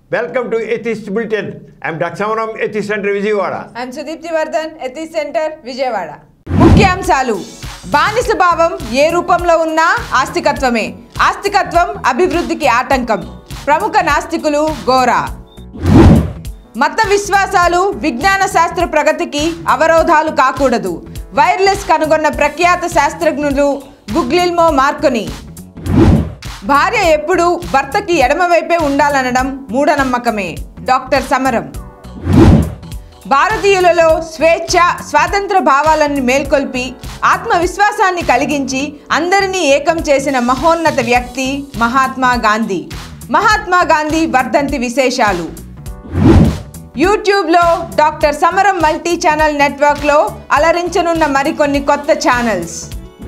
Welcome to atheist bulletin I'm దక్షమరం atheist centre Vijayawada I'm Sudeepthi Vardhan atheist centre Vijayawada ముఖ్యాంశాలు బానిస భావం ఏ రూపంలో ఉన్నా ఆస్తికత్వమే ఆస్తికత్వం అభివృద్ధికి ఆటంకం ప్రముఖ నాస్తికులు గోరా మత విశ్వాసాలు విజ్ఞాన శాస్త్ర ప్రగతికి అవరోధాలు కాకూడదు వైర్లెస్ కనుగొన్న ప్రఖ్యాత శాస్త్రజ్ఞులు గుగ్లిల్మో మార్కొని భార్య ఎప్పుడూ భర్తకి ఎడమవైపే ఉండాలనడం మూఢనమ్మకమే డాక్టర్ సమరం భారతీయులలో స్వేచ్ఛ స్వాతంత్ర భావాలను మేల్కొల్పి ఆత్మవిశ్వాసాన్ని కలిగించి అందరినీ ఏకం చేసిన మహోన్నత వ్యక్తి మహాత్మా గాంధీ మహాత్మా గాంధీ వర్ధంతి విశేషాలు యూట్యూబ్లో డాక్టర్ సమరం మల్టీ ఛానల్ నెట్వర్క్లో అలరించనున్న మరికొన్ని కొత్త ఛానల్స్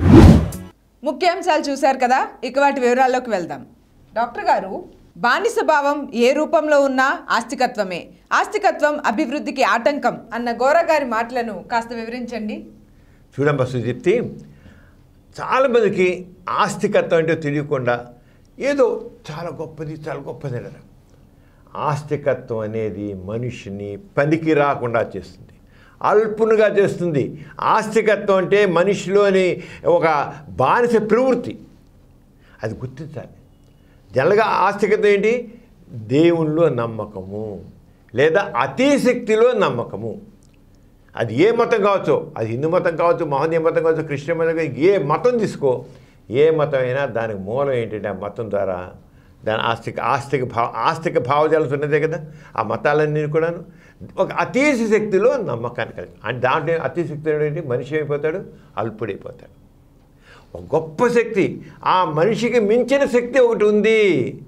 ముఖ్యాంశాలు చూశారు కదా ఇక వాటి వివరాల్లోకి వెళ్దాం డాక్టర్ గారు బానిస భావం ఏ రూపంలో ఉన్నా ఆస్తికత్వమే ఆస్తికత్వం అభివృద్ధికి ఆటంకం అన్న గోరా గారి మాటలను కాస్త వివరించండి చూడమ్మ సుదీప్తి చాలామందికి ఆస్తికత్వం అంటే తెలియకుండా ఏదో చాలా గొప్పది చాలా గొప్పది అంటారు ఆస్తికత్వం అనేది మనిషిని పనికి రాకుండా చేస్తుంది అల్పునుగా చేస్తుంది ఆస్తికత్వం అంటే మనిషిలోని ఒక బానిస ప్రవృత్తి అది గుర్తించాలి జనరల్గా ఆస్తికత్వం ఏంటి దేవునిలో నమ్మకము లేదా అతీశక్తిలో నమ్మకము అది ఏ మతం కావచ్చు అది హిందూ మతం కావచ్చు మహోదయ మతం కావచ్చు క్రిస్టియన్ మతం కావచ్చు ఏ మతం తీసుకో ఏ మతం అయినా దానికి మూలం ఏంటంటే ఆ మతం ద్వారా దాని ఆస్తిక ఆస్తిక భావ ఆస్తిక భావజాలం ఉన్నదే కదా ఆ మతాలన్నీ కూడాను ఒక అతీత శక్తిలో నమ్మకాన్ని కలిగి అంటే దాంట్లో అతీత శక్తి ఏంటి మనిషి అయిపోతాడు అల్పుడైపోతాడు ఒక గొప్ప శక్తి ఆ మనిషికి మించిన శక్తి ఒకటి ఉంది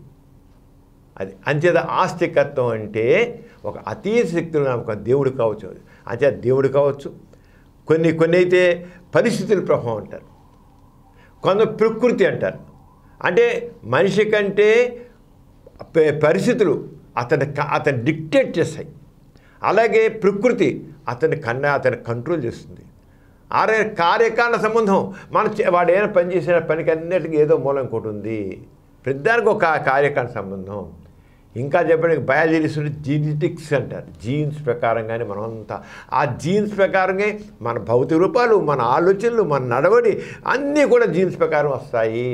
అది అంచేత ఆస్తికత్వం అంటే ఒక అతీత శక్తులు నమ్మకం దేవుడు కావచ్చు అంచేత దేవుడు కావచ్చు కొన్ని కొన్ని అయితే పరిస్థితుల ప్రభావం అంటారు కొంత ప్రకృతి అంటారు అంటే మనిషి కంటే ప- పరిస్థితులు అతని క- అతను డిక్టేట్ చేస్తాయి అలాగే ప్రకృతి అతని కన్నా అతని కంట్రోల్ చేస్తుంది ఆరే కార్యకారణ సంబంధం మన చే- వాడు ఏమైనా పని చేసిన పనికి అన్నిటికీ ఏదో మూలం ఇంకోటి ఉంది ప్రతిదానికి ఒక కార్యకారణ సంబంధం ఇంకా చెప్పడానికి బయాలజీస్ జీనెటిక్స్ అంటారు జీన్స్ ప్రకారంగానే మనమంతా ఆ జీన్స్ ప్రకారంగా మన భౌతిక రూపాలు మన ఆలోచనలు మన నడవడి అన్నీ కూడా జీన్స్ ప్రకారం వస్తాయి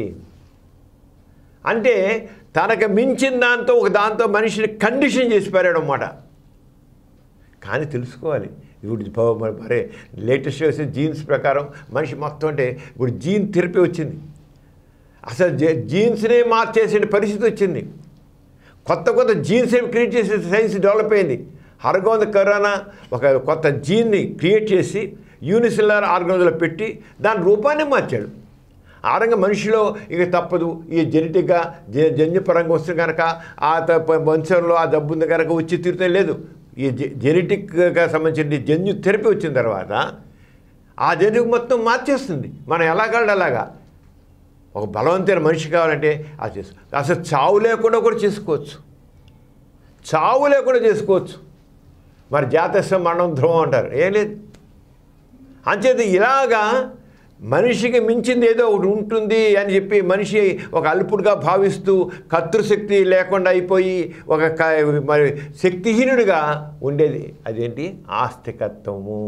అంటే తనకు మించిన దాంతో ఒక దాంతో మనిషిని కండిషన్ చేసి పారాడు అన్నమాట కానీ తెలుసుకోవాలి ఇప్పుడు భ- మరి- మరి లేటెస్ట్ వచ్చే జీన్స్ ప్రకారం మనిషి మొత్తం అంటే ఇప్పుడు జీన్ థెరపీ వచ్చింది అసలు జే- జీన్స్నే మార్చేసే పరిస్థితి వచ్చింది కొత్త కొత్త జీన్స్ ఏమి క్రియేట్ చేసే సైన్స్ డెవలప్ అయింది హరగోంద కరోనా ఒక కొత్త జీన్ని క్రియేట్ చేసి యూనిసెల్లార్ ఆర్గనైజ్లో పెట్టి దాని రూపాన్ని మార్చాడు ఆ రంగా మనిషిలో ఇక తప్పదు ఈ జెనెటిక్గా జ జన్యుపరంగా వస్తుంది కనుక ఆ తప్ప వంశంలో ఆ జబ్బు ఉంది కనుక వచ్చి తీరుతే లేదు ఈ జె జెనెటిక్గా సంబంధించిన జన్యు థెరపీ వచ్చిన తర్వాత ఆ జన్యుకు మొత్తం మార్చేస్తుంది మనం ఎలాగలడు అలాగా ఒక బలవంతైన మనిషి కావాలంటే అది చేసుకో అసలు చావు లేకుండా కూడా చేసుకోవచ్చు చావు లేకుండా చేసుకోవచ్చు మరి జాతస్యం మరణం ధ్రువం అంటారు ఏం లేదు అంచేత ఇలాగా మనిషికి మించింది ఏదో ఒకటి ఉంటుంది అని చెప్పి మనిషి ఒక అల్పుడుగా భావిస్తూ కర్తృశక్తి లేకుండా అయిపోయి ఒక క- మరి శక్తిహీనుడిగా ఉండేది అదేంటి ఆస్తికత్వము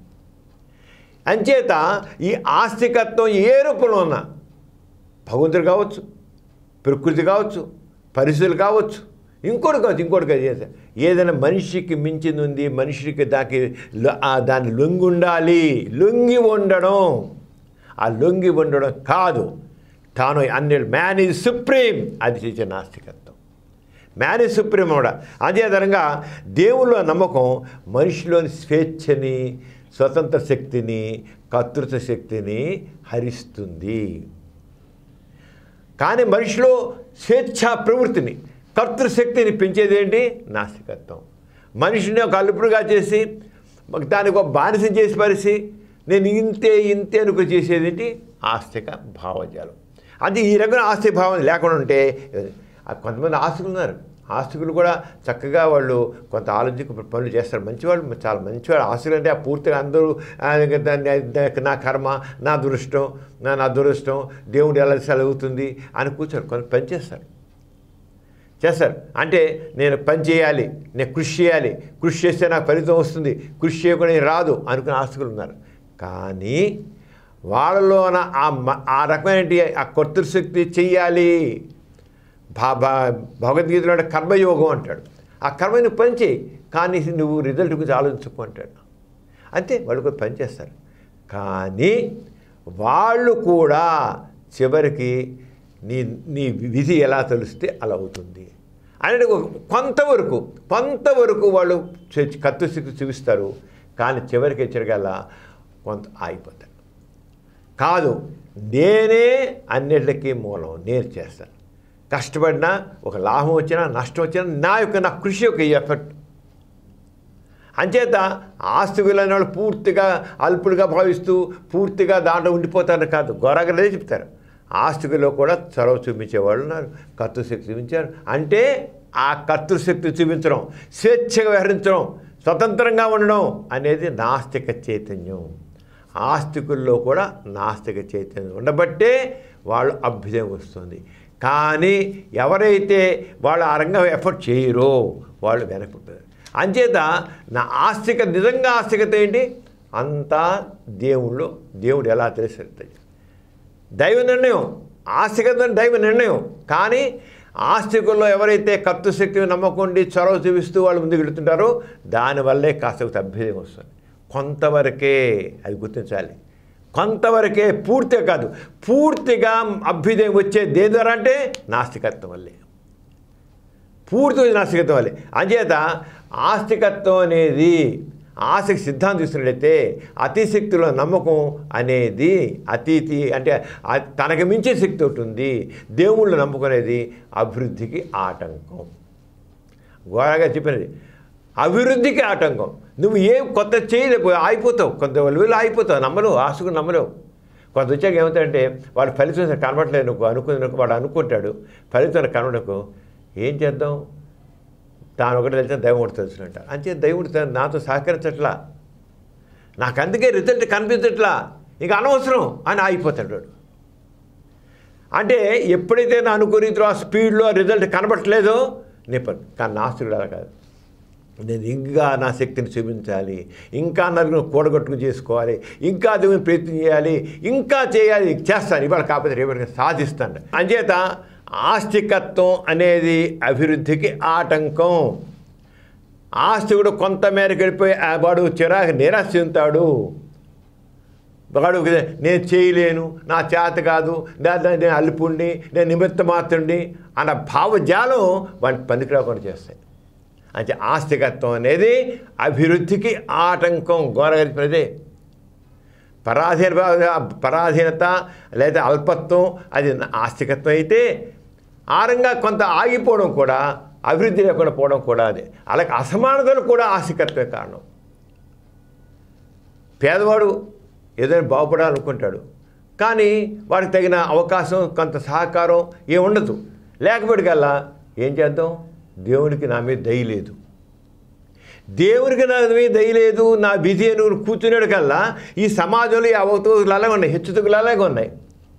అంచేత ఈ ఆస్తికత్వం ఏ రూపంలో ఉన్నా భగవంతుడు కావచ్చు ప్రకృతి కావచ్చు పరిస్థితులు కావచ్చు ఇంకోటి కావచ్చు ఇంకోటి కావచ్చు ఏదైనా మనిషికి మించింది ఉంది మనిషికి దానికి లొ- ఆ దాన్ని లొంగి ఉండాలి లొంగి ఉండడం ఆ లొంగి ఉండడం కాదు తాను అన్ని మ్యాన్ ఈజ్ సుప్రీం అది చేసే నాస్తికత్వం మ్యాన్ ఈజ్ సుప్రీం కూడా అదేవిధంగా దేవుళ్ళ నమ్మకం మనిషిలోని స్వేచ్ఛని స్వతంత్ర శక్తిని కర్తృత్వ శక్తిని హరిస్తుంది కానీ మనిషిలో స్వేచ్ఛా ప్రవృత్తిని కర్తృశక్తిని పెంచేది ఏంటి నాస్తికత్వం మనిషిని ఒక అల్పుడుగా చేసి దానికి ఒక బానిస చేసి పరిసి నేను ఇంతే ఇంతే అనుకు చేసేది ఏంటి ఆస్తిక భావజాలం అది ఈ రకమైన ఆస్తిక భావం లేకుండా ఉంటే ఆ కొంతమంది ఆస్తికులు ఉన్నారు ఆస్తికులు కూడా చక్కగా వాళ్ళు కొంత ఆలోచించి పనులు చేస్తారు మంచివాళ్ళు చాలా మంచివాళ్ళు ఆస్తులు అంటే ఆ పూర్తిగా అందరూ ఆ, ఇంకా దాన్ని దాన్ని నా కర్మ నా దృష్టం నా నా దురదృష్టం దేవుడు ఎలా సెలవుతుంది అని కూర్చోరు కొంత పని చేస్తారు చేస్తారు అంటే నేను పని చేయాలి నేను కృషి చేయాలి కృషి చేస్తే నాకు ఫలితం వస్తుంది కృషి చేయకుండా ఇది రాదు అనుకునే ఆస్తులు ఉన్నారు కానీ వాళ్ళలోన ఆ మ- ఆ రకమైన ఆ కర్తృశక్తి చెయ్యాలి భా భా భగవద్గీతలో అంటే కర్మయోగం అంటాడు ఆ కర్మని పని చేయి కానీ నువ్వు రిజల్ట్ గురించి ఆలోచించుకో అంటాడు అంతే వాళ్ళు కూడా పని చేస్తారు కానీ వాళ్ళు కూడా చివరికి నీ నీ విధి ఎలా తెలిస్తే అలా అవుతుంది అనేది ఒక- కొంతవరకు కొంతవరకు వాళ్ళు చే- కత్తుశక్తి చూపిస్తారు కానీ చివరికి వచ్చరికల్లా కొంత ఆగిపోతారు కాదు నేనే అన్నిటికీ మూలం నేను చేస్తాను కష్టపడినా ఒక లాభం వచ్చినా నష్టం వచ్చినా నా యొక్క నా కృషి యొక్క ఎఫర్ట్ అంచేత ఆస్తి విలువైన వాళ్ళు పూర్తిగా అల్పుడుగా భావిస్తూ పూర్తిగా దాంట్లో ఉండిపోతారని కాదు గొరగలే చెప్తారు ఆస్తికులో కూడా చొరవ చూపించే వాళ్ళు ఉన్నారు కర్తృశక్తి చూపించారు అంటే ఆ కర్తృశక్తి చూపించడం స్వేచ్ఛగా వ్యవహరించడం స్వతంత్రంగా ఉండడం అనేది నాస్తిక చైతన్యం ఆస్తికుల్లో కూడా నాస్తిక చైతన్యం ఉండబట్టే వాళ్ళు అభ్యుదయం వస్తుంది కానీ ఎవరైతే వాళ్ళు ఆ రంగం ఎఫర్ట్ చేయరో వాళ్ళు వెనకపోతారు అంచేత నా ఆస్తిక నిజంగా ఆస్తికత ఏంటి అంతా దేవుళ్ళు దేవుడు ఎలా తెలుస్తుంది దైవ నిర్ణయం ఆస్తికత అంటే దైవ నిర్ణయం కానీ ఆస్తికుల్లో ఎవరైతే కర్తృశక్తి నమ్మకుండి చొరవ చూపిస్తూ వాళ్ళు ముందుకు వెళుతుంటారో దానివల్లే కాస్త అభ్యుదయం వస్తుంది కొంతవరకే అది గుర్తించాలి కొంతవరకే పూర్తిగా కాదు పూర్తిగా అభ్యుదయం వచ్చే దేని ద్వారా అంటే నాస్తికత్వం వల్లే పూర్తిగా నాస్తికత్వం వల్లే అంచేత ఆస్తికత్వం అనేది ఆసక్తి సిద్ధాంతం చూసినట్లయితే అతిశక్తిలో నమ్మకం అనేది అతిథి అంటే ఆ- తనకు మించే శక్తి ఒకటి ఉంది దేవుళ్ళు నమ్ముకునేది అభివృద్ధికి ఆటంకం ఘోరగా చెప్పినది అభివృద్ధికి ఆటంకం నువ్వు ఏం కొత్త చేయలేవు ఆగిపోతావు కొంత వీళ్ళు ఆగిపోతావు నమ్మలేవు ఆశకు నమ్మలేవు కొంత వచ్చాక ఏమవుతాయంటే వాడు ఫలితం కనబడలేదు నువ్వు అనుకుని వాడు అనుకుంటాడు ఫలితం కనబడకు ఏం చేద్దాం తాను ఒకటి తెలిసిన దైవం ఒకటి తెలుసునంట అంతే దైవుడు తను నాతో సహకరించట్లా నాకు అందుకే రిజల్ట్ కనిపించట్లా ఇక అనవసరం అని ఆగిపోతాడు వాడు అంటే ఎప్పుడైతే నా అనుకుని ఆ స్పీడ్లో రిజల్ట్ కనబడట్లేదో నీ పని కానీ నాస్తుడు అలా కాదు నేను ఇంకా నా శక్తిని చూపించాలి ఇంకా నలుగురు కూడగట్టుకుని చేసుకోవాలి ఇంకా దేవుని ప్రయత్నం చేయాలి ఇంకా చేయాలి చేస్తాను ఇవాళ కాకపోతే రేపటికి సాధిస్తాను అంచేత ఆస్తికత్వం అనేది అభివృద్ధికి ఆటంకం ఆస్తి కూడా కొంత మేరకు వెళ్ళిపోయి ఆ వాడు చిరాకు నిరాశ చెందుతాడు వాడు నేను చేయలేను నా చేత కాదు లేదా నేను అల్పుండి నేను నిమిత్త మాత్రుండి అన్న భావజాలం వాడిని పనికి రాకుండా చేస్తాయి అంటే ఆస్తికత్వం అనేది అభివృద్ధికి ఆటంకం గోరగలిపినదే పరాధీన పరాధీనత లేదా అల్పత్వం అది ఆస్తికత్వం అయితే ఆరంగా కొంత ఆగిపోవడం కూడా అభివృద్ధి లేకుండా పోవడం కూడా అదే అలాగే అసమానతలు కూడా ఆస్తికత్వమే కారణం పేదవాడు ఏదైనా బాగుపడాలనుకుంటాడు కానీ వాడికి తగిన అవకాశం కొంత సహకారం ఏం ఉండదు లేకపోటికల్లా ఏం చేద్దాం దేవునికి నా మీద దయ లేదు దేవునికి నా మీద దయ లేదు నా విధి అని కూర్చున్నాడు కల్లా ఈ సమాజంలో ఈ అవతూలు అలాగే ఉన్నాయి హెచ్చుతుకులు అలాగే ఉన్నాయి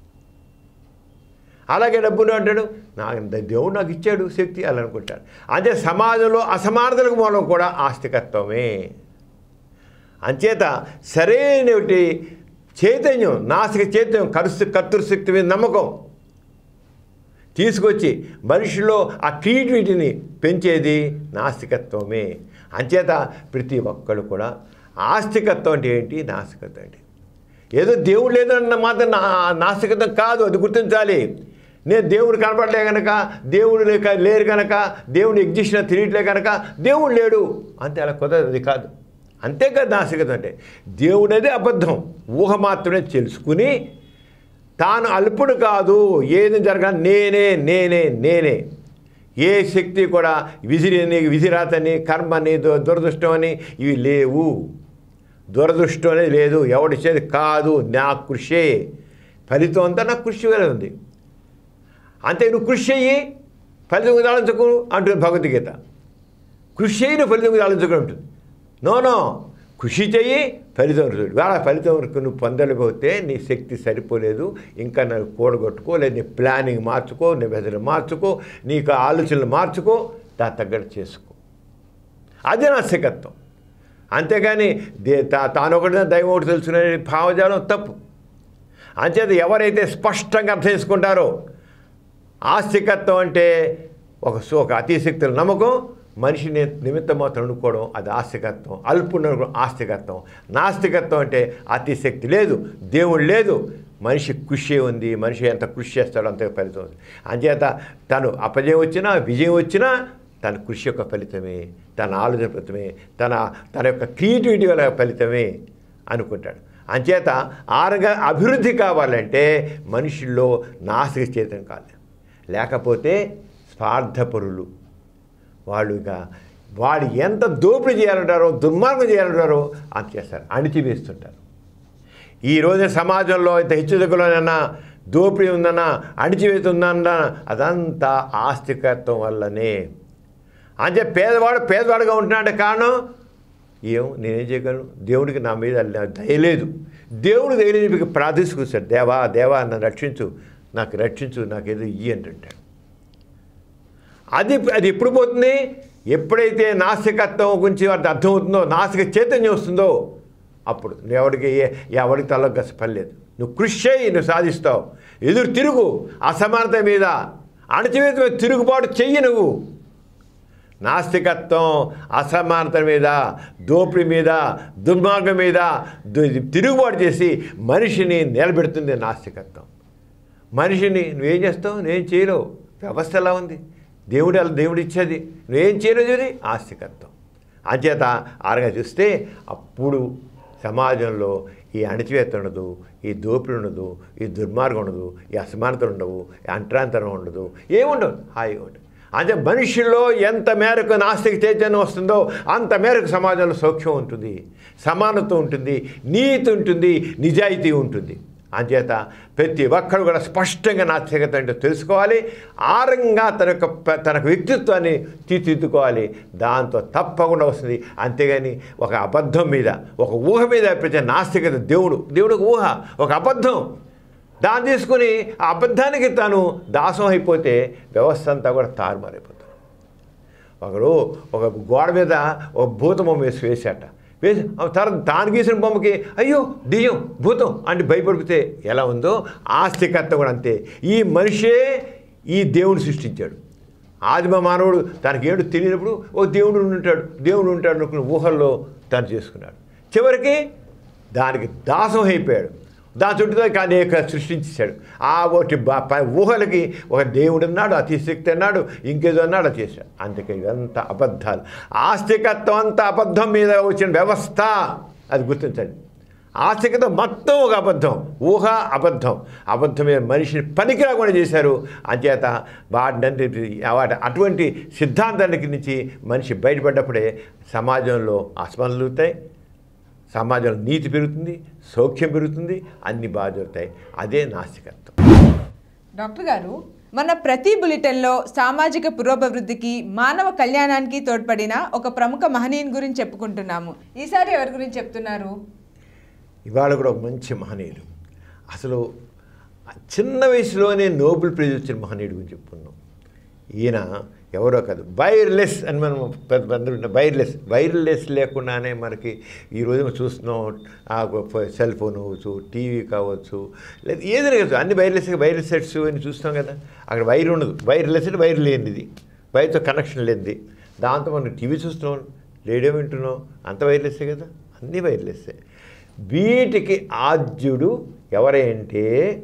అలాగే డబ్బులు అంటాడు నాకు దేవుడు నాకు ఇచ్చాడు శక్తి అలా అనుకుంటాడు అంటే సమాజంలో అసమానతలకు మూలం కూడా ఆస్తికత్వమే అంచేత సరైనటి చైతన్యం నాసిక చైతన్యం కరుసు కర్తృశక్తి మీద నమ్మకం తీసుకొచ్చి మనిషిలో ఆ క్రియేటివిటీని పెంచేది నాస్తికత్వమే అంచేత ప్రతి ఒక్కడు కూడా ఆస్తికత్వం అంటే ఏంటి నాస్తికత్వం అంటే ఏదో దేవుడు లేదన్న మాత్రం నా నాస్తికత్వం కాదు అది గుర్తించాలి నేను దేవుడు కనపడలే కనుక దేవుడు లేక లేరు కనుక దేవుడు ఎగ్జిస్షన్ తెలియట్లే కనుక దేవుడు లేడు అంతే అలా కుదరదు అది కాదు అంతేకాదు నాస్తికత్వం అంటే దేవుడేదే అబద్ధం ఊహ మాత్రమే తెలుసుకుని తాను అల్పుడు కాదు ఏది జరగాలి నేనే నేనే నేనే ఏ శక్తి కూడా విధిని విధిరాతని కర్మని దు- దురదృష్టం అని ఇవి లేవు దురదృష్టం అనేది లేదు ఎవడిచ్చేది కాదు నా కృషే ఫలితం అంతా నా కృషి వేరే ఉంది అంతే నువ్వు కృషి చెయ్యి ఫలితం ఆలోచించకు అంటుంది భగవద్గీత కృషి చేయి నువ్వు ఫలితం ఆలోచించకు ఉంటుంది నో నో కృషి చెయ్యి ఫలితం చూడు వాళ్ళ ఫలితం వరకు నువ్వు పొందలేకపోతే నీ శక్తి సరిపోలేదు ఇంకా నన్ను కూడగొట్టుకో లేదు నీ ప్లానింగ్ మార్చుకో నీ మెదడు మార్చుకో నీకు ఆలోచనలు మార్చుకో దాని తగ్గట్టు చేసుకో అదే నాస్తికత్వం అంతేగాని దే తా తానొకటి దైవం ఒకటి తెలుసుకునే భావజాలం తప్పు అంచేత ఎవరైతే స్పష్టంగా అర్థం చేసుకుంటారో ఆస్తికత్వం అంటే ఒక సో- ఒక అతిశక్తుల నమ్మకం మనిషిని నిమిత్తం మాత్రం అనుకోవడం అది ఆస్తికత్వం అల్పుని అనుకోవడం ఆస్తికత్వం నాస్తికత్వం అంటే అతిశక్తి లేదు దేవుడు లేదు మనిషి కృషి ఉంది మనిషి ఎంత కృషి చేస్తాడో అంత ఫలితం ఉంది అంచేత తను అపజయం వచ్చినా విజయం వచ్చినా తన కృషి యొక్క ఫలితమే తన ఆలోచన ఫలితమే తన తన యొక్క క్రియేటివిటీ వల్ల ఫలితమే అనుకుంటాడు అంచేత ఆరుగా అభివృద్ధి కావాలంటే మనుషుల్లో నాసిక చేతం కాదు లేకపోతే స్వార్థపరులు వాళ్ళు ఇక వాడు ఎంత దోపిడీ చేయాలంటారో దుర్మార్గం చేయాలంటారో అంత చేస్తారు అణిచివేస్తుంటారు ఈ రోజు సమాజంలో ఇంత హెచ్చుతగ్గులోనైనా దోపిడీ ఉందన్నా అణిచివేత ఉందన్నా అదంతా ఆస్తికత్వం వల్లనే అంటే పేదవాడు పేదవాడుగా ఉంటున్నాడు కారణం ఏం నేనేం చేయగలను దేవుడికి నా మీద దయలేదు దేవుడు దయలేదు మీకు ప్రార్థించుకొస్తాడు దేవా దేవా నన్ను రక్షించు నాకు రక్షించు నాకు ఏదో ఇయ్యి అంటుంటాడు అది అది ఎప్పుడు పోతుంది ఎప్పుడైతే నాస్తికత్వం గురించి వారికి అర్థమవుతుందో నాస్తిక చైతన్యం వస్తుందో అప్పుడు నువ్వు ఎవరికి ఏ- ఎవరికి తల పర్లేదు నువ్వు కృషి చేయి నువ్వు సాధిస్తావు ఎదురు తిరుగు అసమానత మీద అణచివేత మీద తిరుగుబాటు చెయ్యి నువ్వు నాస్తికత్వం అసమానత మీద దోపిడీ మీద దుర్మార్గం మీద దు- తిరుగుబాటు చేసి మనిషిని నిలబెడుతుంది నాస్తికత్వం మనిషిని నువ్వేం చేస్తావు నువ్వేం చేయలేవు వ్యవస్థ ఎలా ఉంది దేవుడు అలా దేవుడు ఇచ్చేది నువ్వేం చేయలేదు ఇది ఆస్తికత్వం అంచేత ఆరగా చూస్తే అప్పుడు సమాజంలో ఈ అణచివేత ఉండదు ఈ దోపిడి ఉండదు ఈ దుర్మార్గం ఉండదు ఈ అసమానతలు ఉండవు ఈ అంటరాంతరం ఉండదు ఏముండదు హాయిగా ఉండదు అంటే మనుషుల్లో ఎంత మేరకు నాస్తిక చైతన్యం వస్తుందో అంత మేరకు సమాజంలో సౌఖ్యం ఉంటుంది సమానత్వం ఉంటుంది నీతి ఉంటుంది నిజాయితీ ఉంటుంది అంచేత ప్రతి ఒక్కరు కూడా స్పష్టంగా నాస్తికత అంటే తెలుసుకోవాలి ఆరంగా తన యొక్క ప- తన యొక్క వ్యక్తిత్వాన్ని తీర్చిదిద్దుకోవాలి దాంతో తప్పకుండా వస్తుంది అంతేగాని ఒక అబద్ధం మీద ఒక ఊహ మీద ప్రతి నాస్తికత దేవుడు దేవుడు ఒక ఊహ ఒక అబద్ధం దాన్ని తీసుకుని ఆ అబద్ధానికి తాను దాసం అయిపోతే వ్యవస్థ అంతా కూడా తారుమారైపోతుంది ఒకడు ఒక గోడ మీద ఒక భూత బొమ్మ వేసి వేసాట వేసి ఆ తర్వాత తాను గీసిన బొమ్మకి అయ్యో దెయ్యం భూతం అంటే భయపడిపోతే ఎలా ఉందో ఆస్తికత్వం కూడా అంతే ఈ మనిషే ఈ దేవుడు సృష్టించాడు ఆదిమ మానవుడు తనకి ఏడు తెలియనప్పుడు ఓ దేవుడు ఉంటాడు దేవుడు ఉంటాడు అనుకున్న ఊహల్లో తను చేసుకున్నాడు చివరికి దానికి దాసం అయిపోయాడు దాని చుట్టూ అనేక సృష్టించేశాడు ఆ ఒకటి బ- ప- ఊహలకి ఒక దేవుడు అన్నాడు అతిశక్తి అన్నాడు ఇంకేదో అన్నాడు అది చేశాడు అందుకే ఇదంతా అబద్ధాలు ఆస్తికత్వం అంతా అబద్ధం మీద వచ్చిన వ్యవస్థ అది గుర్తించండి ఆస్తికత మొత్తం ఒక అబద్ధం ఊహ అబద్ధం అబద్ధం మీద మనిషిని పనికి రాకుండా చేశారు అంచేత వాటిని వాటి అటువంటి సిద్ధాంతానికి నుంచి మనిషి బయటపడ్డప్పుడే సమాజంలో అసమానలు అవుతాయి సమాజంలో నీతి పెరుగుతుంది సౌఖ్యం పెరుగుతుంది అన్ని బాగా జరుగుతాయి అదే నాస్తికత్వం డాక్టర్ గారు మన ప్రతి బులెటిన్లో సామాజిక పురోభివృద్ధికి మానవ కళ్యాణానికి తోడ్పడిన ఒక ప్రముఖ మహనీయుని గురించి చెప్పుకుంటున్నాము ఈసారి ఎవరి గురించి చెప్తున్నారు ఇవాళ కూడా ఒక మంచి మహనీయుడు అసలు ఆ చిన్న వయసులోనే నోబెల్ ప్రైజ్ వచ్చిన మహనీయుడు గురించి చెప్పుకున్నాం ఈయన ఎవరో కాదు వైర్లెస్ అని మనం పెద్ద పెద్ద వైర్లెస్ వైర్లెస్ లేకుండానే మనకి ఈ రోజు మనం చూస్తున్నాం ఆ సెల్ ఫోన్ అవ్వచ్చు టీవీ కావచ్చు లేదా ఏదైనా కావచ్చు అన్ని వైర్లెస్ వైర్లెస్ సెట్స్ అని చూస్తాం కదా అక్కడ వైర్ ఉండదు వైర్లెస్ అంటే వైర్ లేనిది వైర్తో కనెక్షన్ లేనిది దాంతో మనం టీవీ చూస్తున్నాం రేడియో వింటున్నాం అంత వైర్లెస్సే కదా అన్నీ వైర్లెస్సే వీటికి ఆద్యుడు ఎవరంటే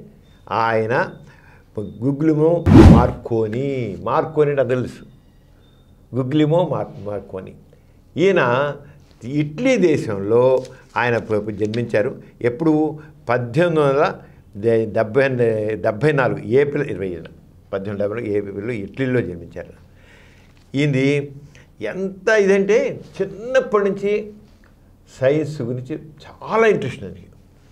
ఆయన గుగ్లిమో మార్కోని మార్కోని అంటే తెలుసు గుగ్లిమో మార్ మార్కోని ఈయన ఇట్లీ దేశంలో ఆయన ప- ప- జన్మించారు ఎప్పుడు పద్దెనిమిది వందల దే- డెబ్బై డెబ్బై నాలుగు ఏప్రిల్ ఇరవై ఐదున పద్దెనిమిది డెబ్బై నాలుగు ఏప్రిల్లో ఇట్లీలో జన్మించారు ఇది ఎంత ఇదంటే చిన్నప్పటి నుంచి సైన్స్ గురించి చాలా ఇంట్రెస్ట్ ఉంది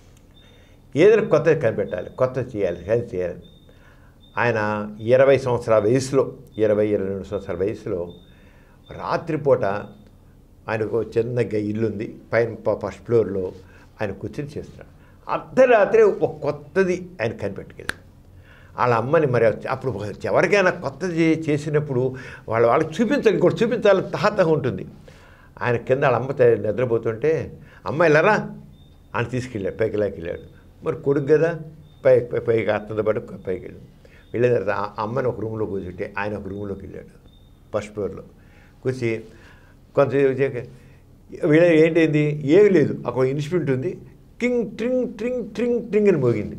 ఏదైనా కొత్తది కనిపెట్టాలి కొత్త చేయాలి సైన్స్ చేయాలి ఆయన ఇరవై సంవత్సరాల వయసులో ఇరవై ఇరవై రెండు సంవత్సరాల వయసులో రాత్రిపూట ఆయనకు చిన్న గ- ఇల్లు ఉంది పైన ప- ఫస్ట్ ఫ్లోర్లో ఆయన కూర్చొని చేస్తున్నాడు అర్ధరాత్రి ఒక కొత్తది ఆయన కనిపెట్టుకెళ్ళాడు వాళ్ళ అమ్మని మరి అప్పుడు ఎవరికైనా కొత్తది చే- చేసినప్పుడు వాళ్ళ వాళ్ళకి చూపించాలి ఇంకోటి చూపించాలని తహతహ ఉంటుంది ఆయన కింద వాళ్ళ అమ్మ త- నిద్రపోతుంటే అమ్మ వెళ్ళరా ఆయన తీసుకెళ్ళాడు పైకి వెళ్ళాడు మరి కొడుకు కదా పై పై పైకి అత్తతో పాటు పైకి వెళ్ళాడు వెళ్ళిన తర్వాత ఆ అమ్మని ఒక రూమ్లో కూర్చుంటే ఆయన ఒక రూమ్లోకి వెళ్ళాడు ఫస్ట్ ఫ్లోర్లో కూర్చి కొంత వీళ్ళ ఏంటైంది ఏమి లేదు అక్కడ ఇన్స్ట్రుమెంట్ ఉంది కింగ్ ట్రింగ్ ట్రింగ్ ట్రింగ్ ట్రింగ్ అని మోగింది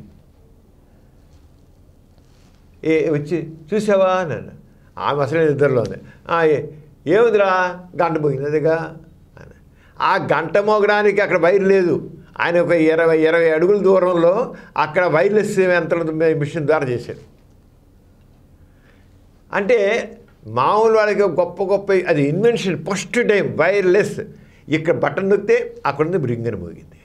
ఏ వచ్చి చూసావా అని అన్న ఆమె అసలే నిద్రలో ఉంది "ఆ, ఏ- ఏముందిరా గంట మోగినదిగా అని ఆ గంట మోగడానికి అక్కడ వైర్ లేదు ఆయన ఒక ఇరవై ఇరవై అడుగుల దూరంలో అక్కడ వైర్లెస్ యంత్రం మిషన్ ద్వారా చేశాడు అంటే మామూలు వాళ్ళకి గొప్ప గొప్ప అది ఇన్వెన్షన్ ఫస్ట్ టైం వైర్లెస్ ఇక్కడ బటన్ నొక్కితే అక్కడ ఉంది రింగ్ అని మోగింది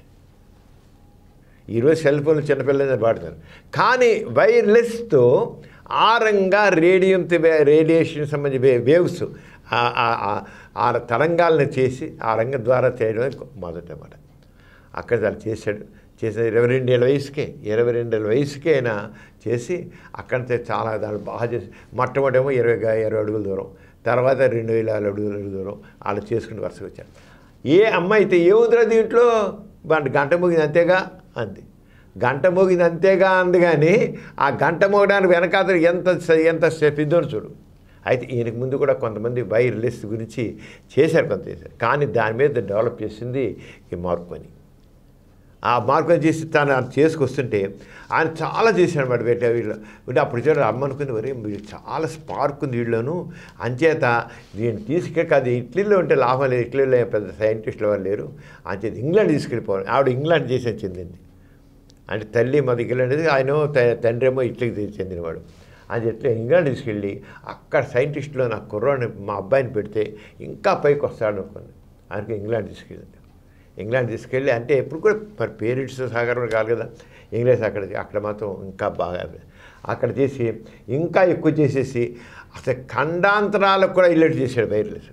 ఈరోజు సెల్ ఫోన్లు చిన్నపిల్లలు వాడతారు కానీ వైర్లెస్తో ఆరంగా రేడియం రేడియేషన్ సంబంధించి వే- వేవ్స్ ఆ- ఆ- ఆ- ఆ తరంగాలను చేసి ఆ రంగం ద్వారా చేయడం మొదట మాట అక్కడ దాన్ని చేశాడు చేసిన ఇరవై రెండేళ్ళ వయసుకే ఇరవై రెండేళ్ళ వయసుకే ఆయన చేసి అక్కడితే చాలా దాన్ని బాగా చేసి మొట్టమొదటేమో ఇరవై గా- ఇరవై అడుగుల దూరం తర్వాత రెండు వేల అడుగుల దూరం వాళ్ళు చేసుకుని వరుసగా వచ్చారు ఏ అమ్మ అయితే ఏముందిరా దీంట్లో వాటి గంట మోగింది అంతేగా అంది గంట మోగింది అంతేగా అంది కానీ ఆ గంట మోగడానికి వెనకాతలు ఎంత స- ఎంత సేపు ఇద్దరు చూడు అయితే ఈయనకు ముందు కూడా కొంతమంది వైర్లెస్ గురించి చేశారు కొంత చేశారు కానీ దాని మీద డెవలప్ చేసింది ఈ మార్పు అని ఆ మార్పుని చేసి తను అది చేసుకొస్తుంటే ఆయన చాలా చేశాడు అనమాట పెట్టే వీళ్ళు అంటే అప్పుడు చూడ అమ్మ అనుకుంది మరి వీళ్ళు చాలా స్పార్క్ ఉంది వీళ్ళను అంచేత దీన్ని తీసుకెళ్ళి అది ఇట్లీలో ఉంటే లాభం లేదు ఇట్లీలో పెద్ద సైంటిస్టులు ఎవరు లేరు అంచేత ఇంగ్లాండ్ తీసుకెళ్ళిపోవాలి ఆవిడ ఇంగ్లాండ్ చేసే చెందింది అంటే తల్లి మాది ఇంగ్లాండ్ ఆయన త- తండ్రి ఏమో ఇట్లీకి చెందినవాడు అది ఎట్లా ఇంగ్లాండ్ తీసుకెళ్ళి అక్కడ సైంటిస్టులో నా కుర్రాడిని మా అబ్బాయిని పెడితే ఇంకా పైకి వస్తాడు అనుకుంది ఆయనకి ఇంగ్లాండ్ తీసుకెళ్ళింది ఇంగ్లాండ్ తీసుకెళ్ళి అంటే ఎప్పుడు కూడా మరి పేరెంట్స్ సహకారం కాదు కదా ఇంగ్లీష్ అక్కడ అక్కడ మాత్రం ఇంకా బాగా అక్కడ చేసి ఇంకా ఎక్కువ చేసేసి అసలు ఖండాంతరాలకు కూడా ఇల్లెట్ చేశాడు వైర్లెస్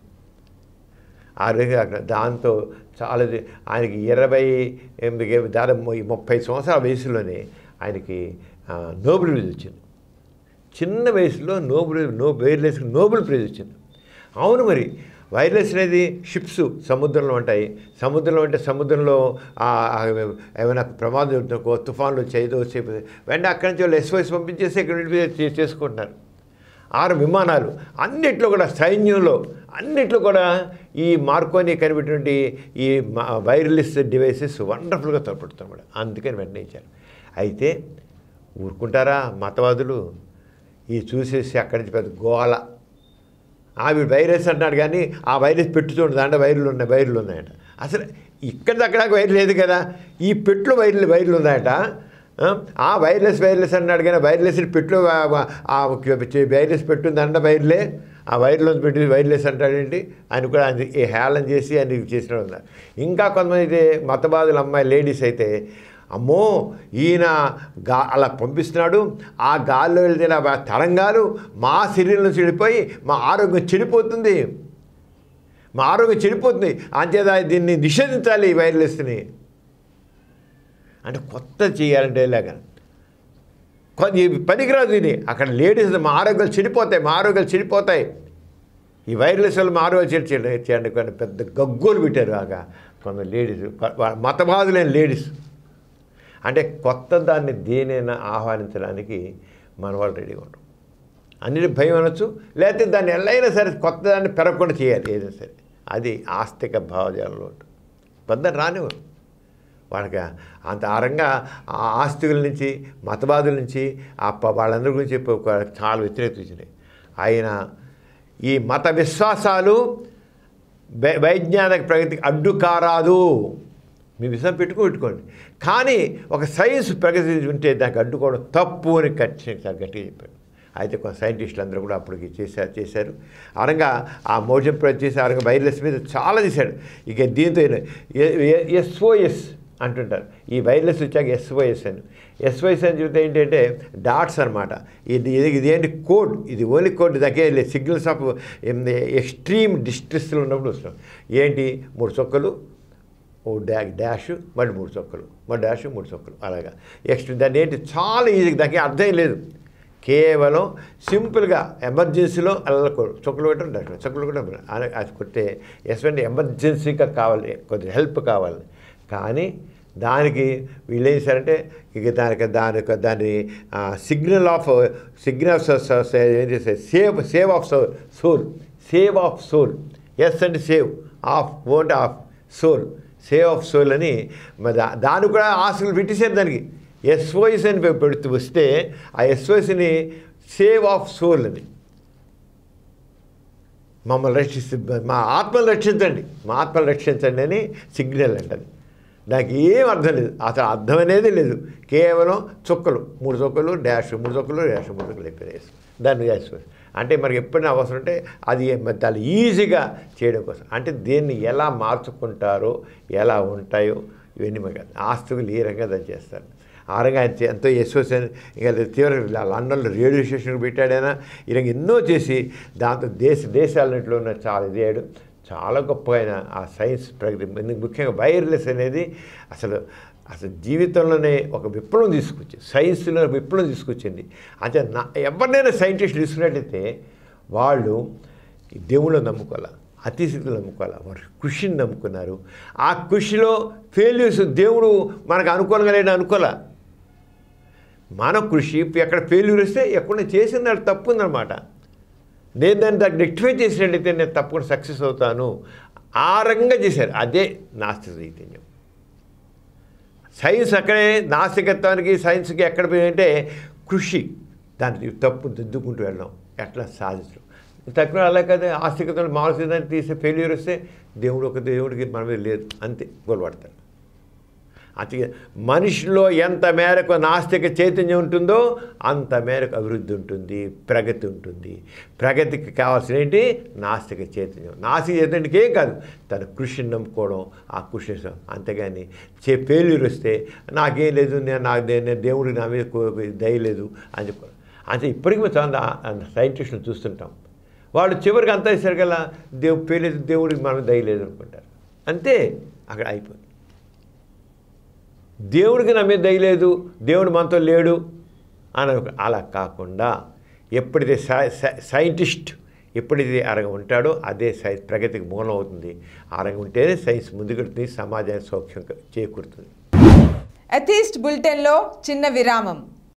ఆ విధంగా అక్కడ దాంతో చాలా ది- ఆయనకి ఇరవై ఎనిమిది దాదాపు ము- ముప్పై సంవత్సరాల వయసులోనే ఆయనకి ఆ, నోబెల్ ప్రైజ్ వచ్చింది చిన్న వయసులో Nobel no wireless Nobel prize వచ్చింది అవును మరి వైర్లెస్ అనేది షిప్స్ సముద్రంలో ఉంటాయి సముద్రంలో అంటే సముద్రంలో ఆ, ఆ, ఏమైనా ప్రమాదం జరుగుతుందో తుఫాన్లు చేదో వచ్చే వెంటనే అక్కడి నుంచి వాళ్ళు ఎస్ఓఎస్ పంపించేసి ఇక్కడ నుండి చే- చేసుకుంటున్నారు ఆరు విమానాలు అన్నిట్లో కూడా సైన్యంలో అన్నిట్లో కూడా ఈ మార్కోని కనిపెట్టినటువంటి ఈ మా- వైర్లెస్ డివైసెస్ వండర్ఫుల్గా తోడ్పడుతున్నాడు అందుకని వెంటనే ఇచ్చారు అయితే ఊరుకుంటారా మతవాదులు ఈ చూసేసి అక్కడి నుంచి పెద్ద గోల ఆవి వైరస్ అంటున్నాడు కానీ ఆ వైరస్ పెట్టు చూడండి దాంట్లో వైర్లు ఉన్నాయి వైర్లు ఉన్నాయట అసలు ఇక్కడ అక్కడ వైర్ లేదు కదా ఈ పెట్లు వైర్లు వైర్లు ఉన్నాయట ఆ, ఆ వైర్లెస్ వైర్లెస్ అన్నాడు కానీ వైర్లెస్ పెట్లు ఆ- ఆ- ఆ వైర్లెస్ పెట్టుంది అంట వైర్లే ఆ వైర్లో పెట్టి వైర్లెస్ అంటాడేంటి ఆయన కూడా ఆయన ఈ హేళన చేసి ఆయన చేసిన ఉన్నారు ఇంకా కొంతమంది అయితే మతబాదుల అమ్మాయి లేడీస్ అయితే అమ్మో ఈయన గా అలా పంపిస్తున్నాడు ఆ గాల్లో వెళ్తే ఆ తరంగాలు మా శరీరంలో చెడిపోయి మా ఆరోగ్యం చెడిపోతుంది మా ఆరోగ్యం చెడిపోతుంది అంచేత దీన్ని నిషేధించాలి ఈ వైర్లెస్ని అంటే కొత్త చేయాలంటే ఇలాగా కొద్ది పనికిరాదు ఇది అక్కడ లేడీస్ మా ఆరోగ్యాలు చెడిపోతాయి మా ఆరోగ్యాలు చెడిపోతాయి ఈ వైర్లెస్ వల్ల మా ఆరోగ్యాలు చెడి చెడి చేయండి కొన్ని పెద్ద గగ్గోలు పెట్టారు ఆగా కొంత లేడీస్ మతబాదులైన లేడీస్ అంటే కొత్త దాన్ని దేనైనా ఆహ్వానించడానికి మన వాళ్ళు రెడీగా ఉంటాం అన్నిటి భయం అనొచ్చు లేకపోతే దాన్ని ఎల్లైనా సరే కొత్త దాన్ని పెరగకుండా చేయాలి ఏదైనా సరే అది ఆస్తిక భావజాలంలో ఉంటుంది పెద్ద రానివ్వరు వాళ్ళకి అంత ఆరంగా ఆ ఆస్తికుల నుంచి మతవాదుల నుంచి ఆ ప- వాళ్ళందరి గురించి ఒక చాలా వ్యతిరేకత వచ్చినాయి ఆయన ఈ మత విశ్వాసాలు వై- వైజ్ఞానిక ప్రగతికి అడ్డు కారాదు మీ విషయం పెట్టుకో పెట్టుకోండి కానీ ఒక సైన్స్ ప్రగతి ఉంటే దానికి అడ్డుకోవడం తప్పు అని ఖచ్చితంగా గట్టిగా చెప్పాడు అయితే కొంత సైంటిస్టులు అందరూ కూడా అప్పటికి చేశారు చేశారు అరంగా ఆ మోషన్ ప్రయత్నం చేసి అరంగా వైర్లెస్ మీద చాలా చేశాడు ఇక దీంతో ఎస్ఓఎస్ అంటుంటారు ఈ వైర్లెస్ వచ్చాక ఎస్ఓఎస్ అని ఎస్ఓఎస్ అని చెబితే ఏంటంటే డాట్స్ అనమాట ఇది ఇది ఇదేంటి కోడ్ ఇది ఓన్లీ కోడ్ దగ్గర సిగ్నల్స్ ఆఫ్ ఎక్స్ట్రీమ్ డిస్ట్రెస్లో ఉన్నప్పుడు వస్తాం ఏంటి మూడు చొక్కలు ఓ డా డాష్ మళ్ళీ మూడు చొక్కలు మళ్ళీ డాష్ మూడు చొక్కలు అలాగా నెక్స్ట్ దాన్ని ఏంటి చాలా ఈజీగా దానికి అర్థం లేదు కేవలం సింపుల్గా ఎమర్జెన్సీలో అలా చొక్కలు పెట్టడం డాష్ చొక్కలు కూడా అది కొట్టే ఎస్పెంట్ ఎమర్జెన్సీగా కావాలి కొద్దిగా హెల్ప్ కావాలి కానీ దానికి వీళ్ళు ఏం చేశారంటే ఇక దానికి దానికి దాని సిగ్నల్ ఆఫ్ సిగ్నల్ ఏం చేస్తారు save save of soul soul save of soul S and save of ఓంట్ of soul save of soul అని మరి దా- దానికి కూడా ఆశలు పెట్టేశారు దానికి ఎస్ఓఎస్ అని పె- పెడుతూ వస్తే ఆ ఎస్ఓఎస్ని సేవ్ ఆఫ్ సోల్ అని మమ్మల్ని రక్షిస్తుంది మా ఆత్మను రక్షించండి మా ఆత్మను రక్షించండి అని సిగ్నల్ అంటది దానికి ఏం అర్థం లేదు అసలు అర్థం అనేది లేదు కేవలం చుక్కలు మూడు చుక్కలు డాష్ మూడు చుక్కలు డాష్ మూడు చుక్కలు అయిపోయాయి దాన్ని వేసుకో అంటే మనకి ఎప్పుడైనా అవసరం ఉంటే అది మరి చాలా ఈజీగా చేయడం కోసం అంటే దీన్ని ఎలా మార్చుకుంటారో ఎలా ఉంటాయో ఇవన్నీ మనకి ఆస్తులు ఈ రకంగా దాన్ని చేస్తారు ఆ రంగా ఆయన చే- ఎంతో యశ్వసన్ ఇంకా తీవ్ర లండన్లో రేడియో స్టేషన్ పెట్టాడైనా ఈ రంగా ఎన్నో చేసి దాంతో దేశ దేశాలన్నింటిలో ఉన్న చాలా ఇది అయ్యాడు చాలా గొప్పగా ఆయన ఆ సైన్స్ ప్రగతి ఎందుకు ముఖ్యంగా వైర్లెస్ అనేది అసలు అసలు జీవితంలోనే ఒక విప్లవం తీసుకొచ్చింది సైన్స్లో విప్లవం తీసుకొచ్చింది అంటే నా ఎవరినైనా సైంటిస్ట్ తీసుకున్నట్లయితే వాళ్ళు ఈ దేవుళ్ళని నమ్ముకోవాలి అతిశక్తులు నమ్ముకోవాలి వారు కృషిని నమ్ముకున్నారు ఆ కృషిలో ఫెయిల్యూర్స్ దేవుడు మనకు అనుకూలంగా లేని అనుకోలే మన కృషి ఎక్కడ ఫెయిల్యూర్ వస్తే ఎక్కడ చేసిన దాంట్లో తప్పు ఉందన్నమాట నేను దాన్ని దాన్ని రెక్టిఫై చేసినట్లయితే నేను తప్పకుండా సక్సెస్ అవుతాను ఆ రకంగా చేశారు అదే నాస్తిక చైతన్యం సైన్స్ అక్కడే నాస్తికత్వానికి సైన్స్కి ఎక్కడ పోయిందంటే కృషి దాన్ని తప్పు దిద్దుకుంటూ వెళ్ళడం ఎట్లా సాధించడం తక్కువ అలా కదా ఆస్తికతను మానసిక దాన్ని తీసే ఫెయిల్యూర్ వస్తే దేవుడు ఒక దేవుడికి మన మీద లేదు అంతే గొడవడతారు అంతే మనిషిలో ఎంత మేరకు నాస్తిక చైతన్యం ఉంటుందో అంత మేరకు అభివృద్ధి ఉంటుంది ప్రగతి ఉంటుంది ప్రగతికి కావాల్సిన ఏంటి నాస్తిక చైతన్యం నాస్తిక చైతన్యానికి ఏం కాదు తన కృషిని నమ్ముకోవడం ఆ కృషి చేస్తాం. అంతేగాని చే ఫెయిల్యూర్ వస్తే నాకేం లేదు నేను నాకు దే- నేను దేవుడికి నా మీద కో- దయ లేదు అని చెప్పారు అంటే ఇప్పటికీ మేము చాలా సైంటిస్టులు చూస్తుంటాం వాళ్ళు చివరికి అంతా ఇస్తారు కదా దేవు పేరు దేవుడికి మనం దయ లేదు అనుకుంటారు అంతే అక్కడ అయిపోయింది దేవుడికి నా మీద దయలేదు దేవుడు మనతో లేడు అని అనుకో అలా కాకుండా ఎప్పుడైతే సై- సై- సైంటిస్ట్ ఎప్పుడైతే అరగ ఉంటాడో అదే సై ప్రగతికి మూలం అవుతుంది అరగ ఉంటేనే సైన్స్ ముందుకెడుతుంది సమాజానికి సౌఖ్యం క- చేకూరుతుంది అథీస్ట్ బులెటిన్లో చిన్న విరామం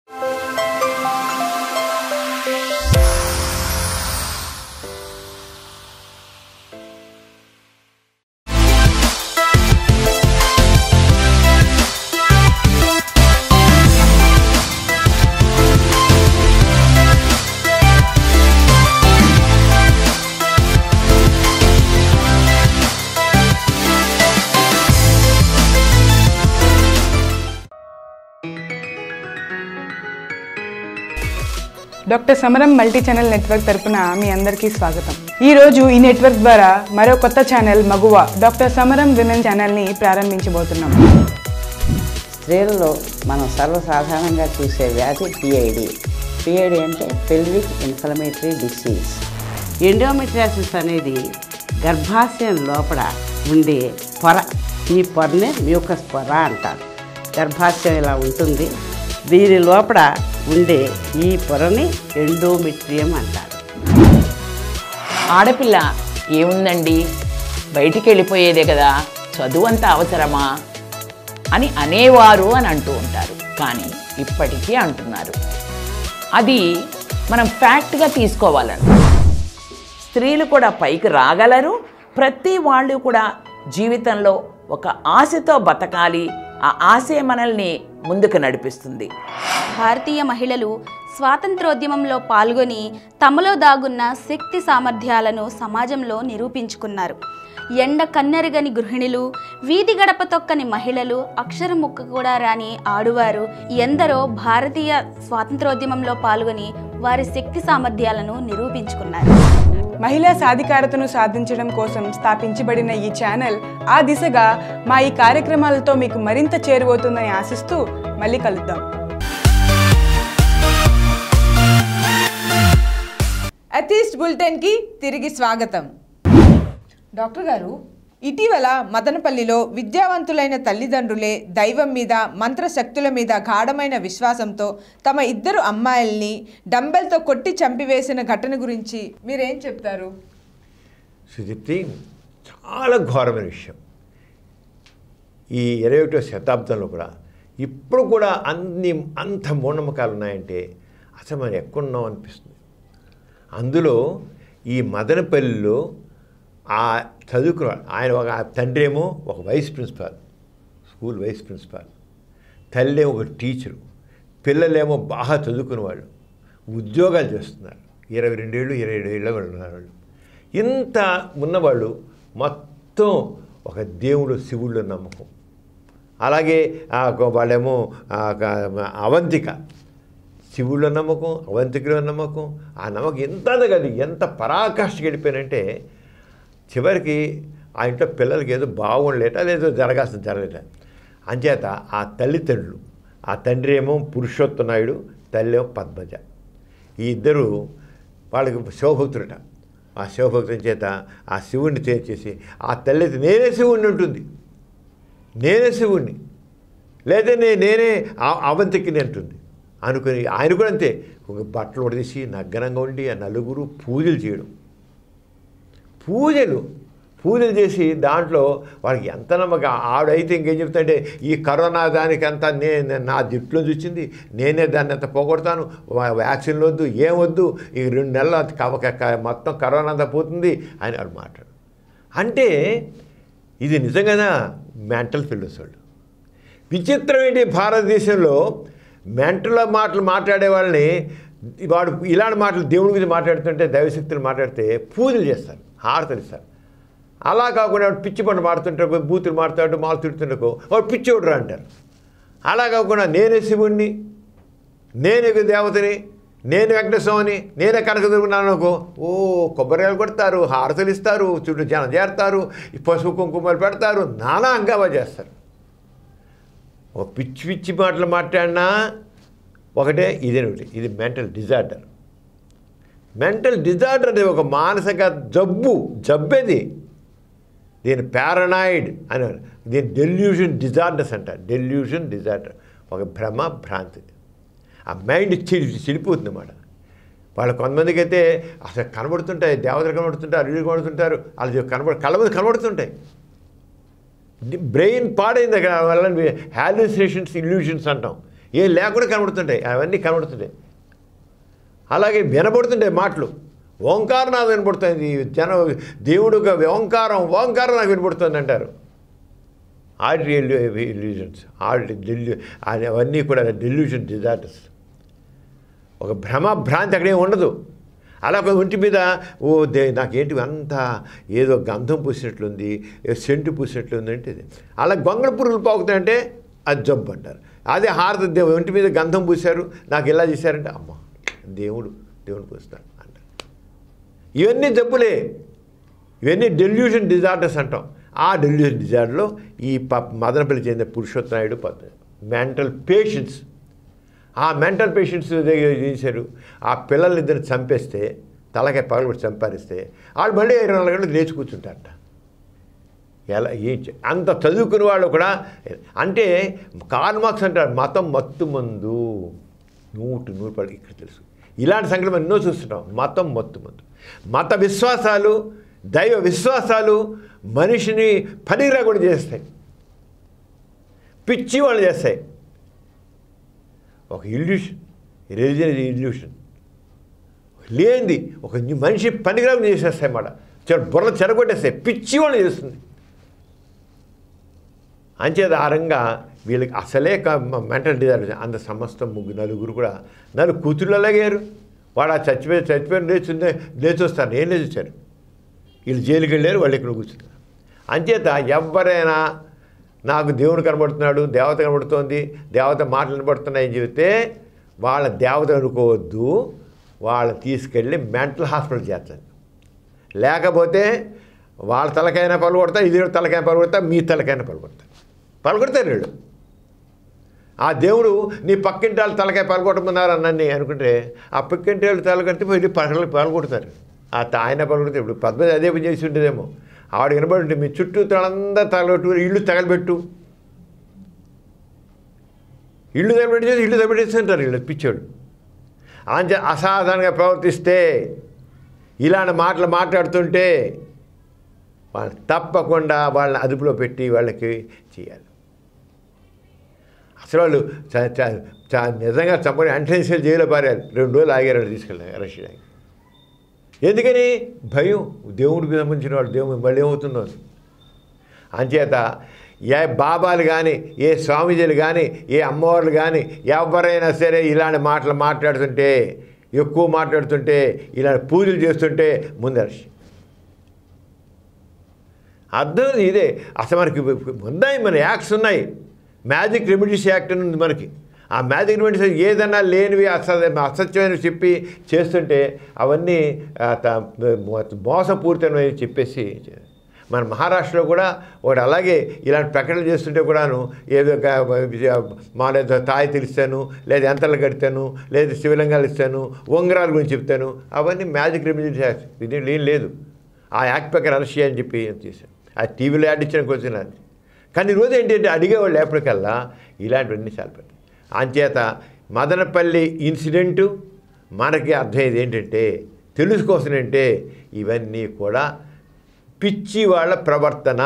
డాక్టర్ సమరం మల్టీ ఛానల్ నెట్వర్క్ తరపున మీ అందరికీ స్వాగతం ఈ రోజు ఈ నెట్వర్క్ ద్వారా మరో కొత్త ఛానల్ మగువ డాక్టర్ సమరం విమెన్ ఛానల్ని ప్రారంభించబోతున్నాం స్త్రీలలో మనం సర్వసాధారణంగా చూసే వ్యాధి పిఐడి పిఐడి అంటే పెల్విక్ ఇన్ఫ్లమేటరీ డిసీజ్ ఎండోమెట్రియాసిస్ అనేది గర్భాశయం లోపల ఉండే పొర ఈ పొరనే మ్యూకస్ పొర అంటారు గర్భాశయం ఇలా ఉంటుంది దీని లోపల ఉండే ఈ పొరని ఎండోమెట్రియం అంటారు ఆడపిల్ల ఏముందండి బయటికి వెళ్ళిపోయేదే కదా చదువు అంత అవసరమా అని అనేవారు అని అంటూ ఉంటారు కానీ ఇప్పటికీ అంటున్నారు అది మనం ఫ్యాక్ట్గా తీసుకోవాలని స్త్రీలు కూడా పైకి రాగలరు ప్రతి వాళ్ళు కూడా జీవితంలో ఒక ఆశతో బతకాలి ఆ ఆశే మనల్ని ముందుకు నడిపిస్తుంది భారతీయ మహిళలు స్వాతంత్రోద్యమంలో పాల్గొని తమలో దాగున్న శక్తి సామర్థ్యాలను సమాజంలో నిరూపించుకున్నారు ఎండ కన్నెరగని గృహిణులు వీధి గడప తొక్కని మహిళలు అక్షర ముక్క కూడా రాని ఆడువారు ఎందరో భారతీయ స్వాతంత్రోద్యమంలో పాల్గొని వారి శక్తి సామర్థ్యాలను నిరూపించుకున్నారు మహిళా సాధికారతను సాధించడం కోసం స్థాపించబడిన ఈ ఛానల్ ఆ దిశగా మా ఈ కార్యక్రమాలతో మీకు మరింత చేరువవుతుందని ఆశిస్తూ మళ్ళీ కలుద్దాం అథీస్ట్ బులెటిన్కి తిరిగి స్వాగతం డాక్టర్ గారు ఇటీవల మదనపల్లిలో విద్యావంతులైన తల్లిదండ్రులే దైవం మీద మంత్రశక్తుల మీద గాఢమైన విశ్వాసంతో తమ ఇద్దరు అమ్మాయిల్ని డంబెల్తో కొట్టి చంపివేసిన ఘటన గురించి మీరేం చెప్తారు సుదీప్తి చాలా ఘోరమైన విషయం ఈ ఇరవై ఒకటో శతాబ్దంలో కూడా ఇప్పుడు కూడా అన్ని అంత మూఢనమ్మకాలు ఉన్నాయంటే అసలు మనం ఎక్కడున్నాం అనిపిస్తుంది అందులో ఈ మదనపల్లిలో ఆ చదువుకున్న ఆయన ఒక ఆ తండ్రి ఏమో ఒక vice principal school vice principal తల్లి ఏమో ఒక టీచరు పిల్లలేమో బాగా చదువుకున్న వాళ్ళు ఉద్యోగాలు చేస్తున్నారు ఇరవై రెండేళ్ళు ఇరవై ఏడు ఏళ్ళ వాళ్ళు ఉన్నారు వాళ్ళు ఇంత ఉన్నవాళ్ళు మొత్తం ఒక దేవుడు శివుళ్ళు నమ్మకం అలాగే ఆ ఒక వాళ్ళేమో ఆ ఒక అవంతిక శివుళ్ళ నమ్మకం అవంతికుల నమ్మకం ఆ నమ్మకం ఎంత కదా ఎంత పరాకాష్ఠకి వెళ్ళిపోయినంటే చివరికి ఆ ఇంట్లో పిల్లలకి ఏదో బాగుండలేట లేదో జరగాల్సిన జరగలేట అంచేత ఆ తల్లిదండ్రులు ఆ తండ్రి ఏమో పురుషోత్త నాయుడు తల్లి ఏమో పద్మజ ఈ ఇద్దరు వాళ్ళకి శివభక్తులట ఆ శివభక్తుని చేత ఆ శివుణ్ణి చేసి ఆ తల్లి అయితే నేనే శివుణ్ణి ఉంటుంది నేనే శివుణ్ణి లేదా నే- నేనే ఆ- అవంతికిని అంటుంది అనుకుని ఆయన కూడా అంతే ఒక బట్టలు ఉడదీసి నగ్గనంగా ఉండి ఆ నలుగురు పూజలు చేయడం పూజలు పూజలు చేసి దాంట్లో వాళ్ళకి ఎంత నమ్మకం ఆవిడైతే ఇంకేం చెప్తాంటే ఈ కరోనా దానికంతా నేను నా జిట్లో చూసింది నేనే దాన్ని అంత పోగొడతాను వా- వ్యాక్సిన్లు వద్దు ఏం వద్దు ఈ రెండు నెలలు అది కవ- క- మొత్తం కరోనా అంతా పోతుంది అని వాడు మాట్లాడు అంటే ఇది నిజంగానా మెంటల్ ఫిల్డర్స్ వాళ్ళు విచిత్రం ఏంటి భారతదేశంలో మెంటల్ మాటలు మాట్లాడే వాళ్ళని వాడు ఇలాంటి మాటలు దేవుడి గురించి మాట్లాడుతుంటే దైవశక్తులు మాట్లాడితే పూజలు చేస్తారు హారతలు ఇస్తారు అలా కాకుండా వాడు పిచ్చి పంట మాడుతుంటాడు బూతులు మాడుతాడు మాలు తిడుతుండకో వాడు పిచ్చోడురా అంటారు అలా కాకుండా నేనే శివుణ్ణి నేనే దేవతని నేను వెంకటస్వామిని నేనే కనకదుర్గున్నాను అనుకో ఓ కొబ్బరికాయలు కొడతారు హారతలు ఇస్తారు చుట్టూ జనం చేస్తారు ఈ పసుపు కుంకుమలు పెడతారు నానా అంగావా చేస్తారు ఒక పిచ్చి పిచ్చి మాటలు మాట్లాడినా ఒకటే ఇదే ఒకటి ఇది మెంటల్ డిజార్డర్ మెంటల్ డిజార్డర్ అనేది ఒక మానసిక జబ్బు జబ్బేది దీని పారనాయిడ్ అని దీని డెల్యూషన్ డిజార్డర్స్ అంటారు డెల్యూషన్ డిజార్డర్ ఒక భ్రమ భ్రాంతి ఆ మైండ్ చెడి చెడిపోతుంది అన్నమాట వాళ్ళ కొంతమందికి అయితే అసలు కనబడుతుంటాయి దేవతలు కనబడుతుంటారు ఇల్లు కనబడుతుంటారు వాళ్ళు కనబడ కళ్ళ మీద కనబడుతుంటాయి బ్రెయిన్ పాడైంది అక్కడ వల్ల హాల్యూసినేషన్స్ ఇల్యూషన్స్ అంటాం ఏం లేకుండా కనబడుతుంటాయి అవన్నీ కనబడుతుంటాయి అలాగే వినబడుతుంటాయి మాటలు ఓంకారం నాకు వినబడుతుంది జన దేవుడు ఒక ఓంకారం ఓంకారం నాకు వినబడుతుంది అంటారు ఆడిటరీ ఇల్యూజన్స్ ఆడిటరీ డెల్యూ అవన్నీ కూడా డెల్యూషన్ డిజార్డర్స్ ఒక భ్రమ భ్రాంతి అక్కడేం ఉండదు అలా ఒక ఒంటి మీద ఓ దే నాకేంటి అంతా ఏదో గంధం పూసినట్లుంది ఏదో సెంటు పూసినట్లుంది అంటే ఇది. అలా గొంగళ పురుగులు పాకుతాయంటే అది జబ్బు అంటారు అదే హారత దేవు ఒంటి మీద గంధం పూశారు నాకు ఇలా చేశారంటే అమ్మ దేవుడు దేవుడు పూస్తాడు అంటారు ఇవన్నీ జబ్బులే ఇవన్నీ డెల్యూషన్ డిజార్డర్స్ అంటాం ఆ డెల్యూషన్ డిజార్డర్లో ఈ ప మదనపల్లి చెందిన పురుషోత్తనాయుడు పద్ధతి మెంటల్ పేషెంట్స్ ఆ మెంటల్ పేషెంట్స్ దగ్గర చేశారు ఆ పిల్లల్ని ఇద్దరు చంపేస్తే తలకాయ పగలబడి చంపారిస్తే వాళ్ళు మళ్ళీ ఇరవై నాలుగు గంటలు లేచి కూర్చుంటారట ఎలా ఏం చే- అంత చదువుకున్న వాళ్ళు కూడా అంటే కార్మార్క్స్ అంటారు మతం మత్తు మందు నూటి నూరు పడి ఇక్కడ తెలుసు ఇలాంటి సంగతి మనం ఎన్నో చూస్తుంటాం మతం మత్తు మందు మత విశ్వాసాలు దైవ విశ్వాసాలు మనిషిని పనిరా కూడా చేస్తాయి పిచ్చి వాళ్ళు చేస్తాయి ఒక ఇల్యూషన్ రిలీజన్ ఇది ఇల్యూషన్ లేనిది ఒక ని- మనిషి పనికిరాకుండా చేసేస్తాయి మాట చెర బుర్రలు చెరగొట్టేస్తాయి పిచ్చి వాళ్ళు చేస్తుంది అంచేత ఆ రంగా వీళ్ళకి అసలే మెంటల్ డిజార్డర్ అంత సమస్తం ముగ్గురు నలుగురు కూడా నలుగురు కూతుళ్ళు అలాగారు వాడు ఆ చచ్చిపోయి చచ్చిపోయిన లేచి లేచి వస్తారు నేను లేచి వచ్చారు వీళ్ళు జైలుకి వెళ్ళారు వాళ్ళు ఇక్కడ కూర్చున్నారు అంచేత ఎవరైనా నాకు దేవుడు కనబడుతున్నాడు దేవత కనబడుతోంది దేవత మాటలు కనబడుతున్నాయని చెబితే వాళ్ళ దేవత అనుకోవద్దు వాళ్ళని తీసుకెళ్ళి మెంటల్ హాస్పిటల్ చేర్చండి లేకపోతే వాళ్ళ తలకైనా పలుకొడతా ఇది తలకైనా పలుకొడతా మీ తలకైనా పలుకొడతా పలుకొడతారు వీళ్ళు ఆ దేవుడు నీ పక్కింటి వాళ్ళు తలకాయ పలగొట్టమన్నారు అన్నీ అనుకుంటే ఆ పక్కింటి వాళ్ళు తలకొడితే వెళ్ళి పగలు పలగొడతారు ఆ త- ఆయన పలగొడితే ఇప్పుడు పద్మతి అదే పని చేసి ఉండేదేమో ఆవిడ వినబడి మీ చుట్టూ తలందరూ తగలబెట్టు ఇల్లు తగలబెట్టు ఇల్లు తగలబెట్టేసి ఇల్లు తగలబెట్టేస్తుంటారు వీళ్ళు పిచ్చోడు అంచే అసాధారణంగా ప్రవర్తిస్తే ఇలాంటి మాటలు మాట్లాడుతుంటే వాళ్ళు తప్పకుండా వాళ్ళని అదుపులో పెట్టి వాళ్ళకి చేయాలి అసలు వాళ్ళు చ- చ- చ- నిజంగా చంపని అంటెన్షియల్ జైల్లో పారారు రెండు రోజులు ఆగారు వాళ్ళు తీసుకెళ్ళారు అరెస్ట్ చేయడానికి ఎందుకని భయం దేవుడికి సంబంధించిన వాళ్ళు దేవుడు మళ్ళీ ఏమవుతుందో అని. అంచేత ఏ బాబాలు కానీ ఏ స్వామీజీలు కానీ ఏ అమ్మవార్లు కానీ ఎవరైనా సరే ఇలాంటి మాటలు మాట్లాడుతుంటే ఎక్కువ మాట్లాడుతుంటే ఇలాంటి పూజలు చేస్తుంటే ముందు అరెస్ట్ అర్థం ఇదే అసలు మనకి ఉన్నాయి మన యాక్ట్స్ ఉన్నాయి మ్యాజిక్ రెమెడీస్ యాక్ట్ అని ఉంది మనకి ఆ మ్యాజిక్ రెమెడీస్ ఏదన్నా లేనివి అస అసత్యమైనవి చెప్పి చేస్తుంటే అవన్నీ ఆ, త- మోసపూరితమైనవి చెప్పేసి చే- మన మహారాష్ట్రలో కూడా ఒకటి అలాగే ఇలాంటి ప్రకటనలు చేస్తుంటే కూడాను ఏదో ఒక- మా లేదా తాయి తెలిస్తాను లేదా యంత్రాలు కడతాను లేదా శివలింగాలు ఇస్తాను ఉంగరాల గురించి చెప్తాను అవన్నీ మ్యాజిక్ రెమెడీస్ యాక్ట్ ఇది ఏం లేదు ఆ యాక్ట్ ప్రకారం అరెస్ట్ చేయని చెప్పి చేశాను ఆ టీవీలో యాడ్ ఇచ్చిన క్వశ్చన్ అది కానీ ఈరోజు ఏంటంటే అడిగేవాళ్ళు ఎప్పటికల్లా ఇలాంటివన్నీ చాలిపోతాయి అంచేత మదనపల్లి ఇన్సిడెంటు మనకి అర్థమయ్యేది ఏంటంటే తెలుసుకోవాల్సిన అంటే ఇవన్నీ కూడా పిచ్చి వాళ్ళ ప్రవర్తన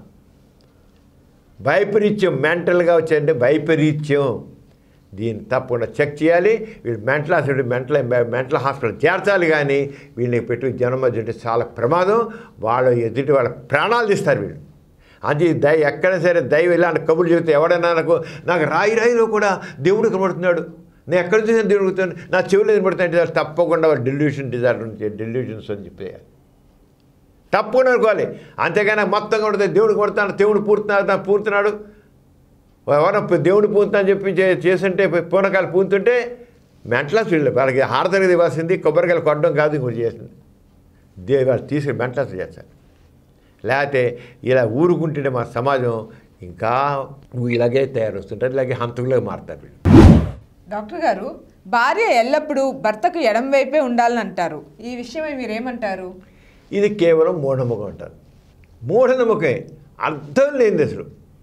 వైపరీత్యం మెంటల్గా వచ్చాయంటే వైపరీత్యం దీన్ని తప్పకుండా చెక్ చేయాలి వీళ్ళు mental hospital mental mental hospital చేర్చాలి కానీ వీళ్ళని పెట్టి జనం మధ్య ఉంటే చాలా ప్రమాదం వాళ్ళ ఎదుటి వాళ్ళ ప్రాణాలు తీస్తారు వీళ్ళు అది దయ ఎక్కడైనా సరే దైవం ఇలాంటి కబుర్లు చెబితే ఎవడైనా నాకు నాకు రాయి రాయిలో కూడా దేవుడు కనబడుతున్నాడు నేను ఎక్కడ చూసిన దేవుడు కనబడుతున్నాడు, నా చెవులు కనబడుతున్నాయంటే తప్పకుండా వాళ్ళు డెల్యూషన్ డిజార్డర్ నుంచి డెల్యూషన్స్ అని చెప్పేయాలి తప్పకుండా అనుకోవాలి అంతేగాని మొత్తం కొడితే దేవుడు కొడుతున్నాడు దేవుడు పూర్తున్నాడు పూర్తున్నాడు ఎవరో దేవుడు పూర్తున్నా అని చెప్పి చే- చేస్తుంటే పూనకాలు పూతుంటే మెంటలా వీళ్ళు వాళ్ళకి హారతలు ఇవ్వాల్సింది కొబ్బరికాయలు కొట్టడం కాదు ఇంకోటి చేసింది దే వాళ్ళు తీసుకుని మెంటలాస్ చేస్తారు లేకపోతే ఇలా ఊరుకుంటుంటే మా సమాజం ఇంకా ఇలాగే తయారు వస్తుంటారు ఇలాగే హంతకులుగా మారుతారు వీళ్ళు డాక్టర్ గారు భార్య ఎల్లప్పుడూ భర్తకు ఎడం వైపే ఉండాలని అంటారు ఈ విషయమై మీరేమంటారు ఇది కేవలం మూఢనమ్మకం అంటారు మూఢనమ్మకే అర్థం లేనిది అసలు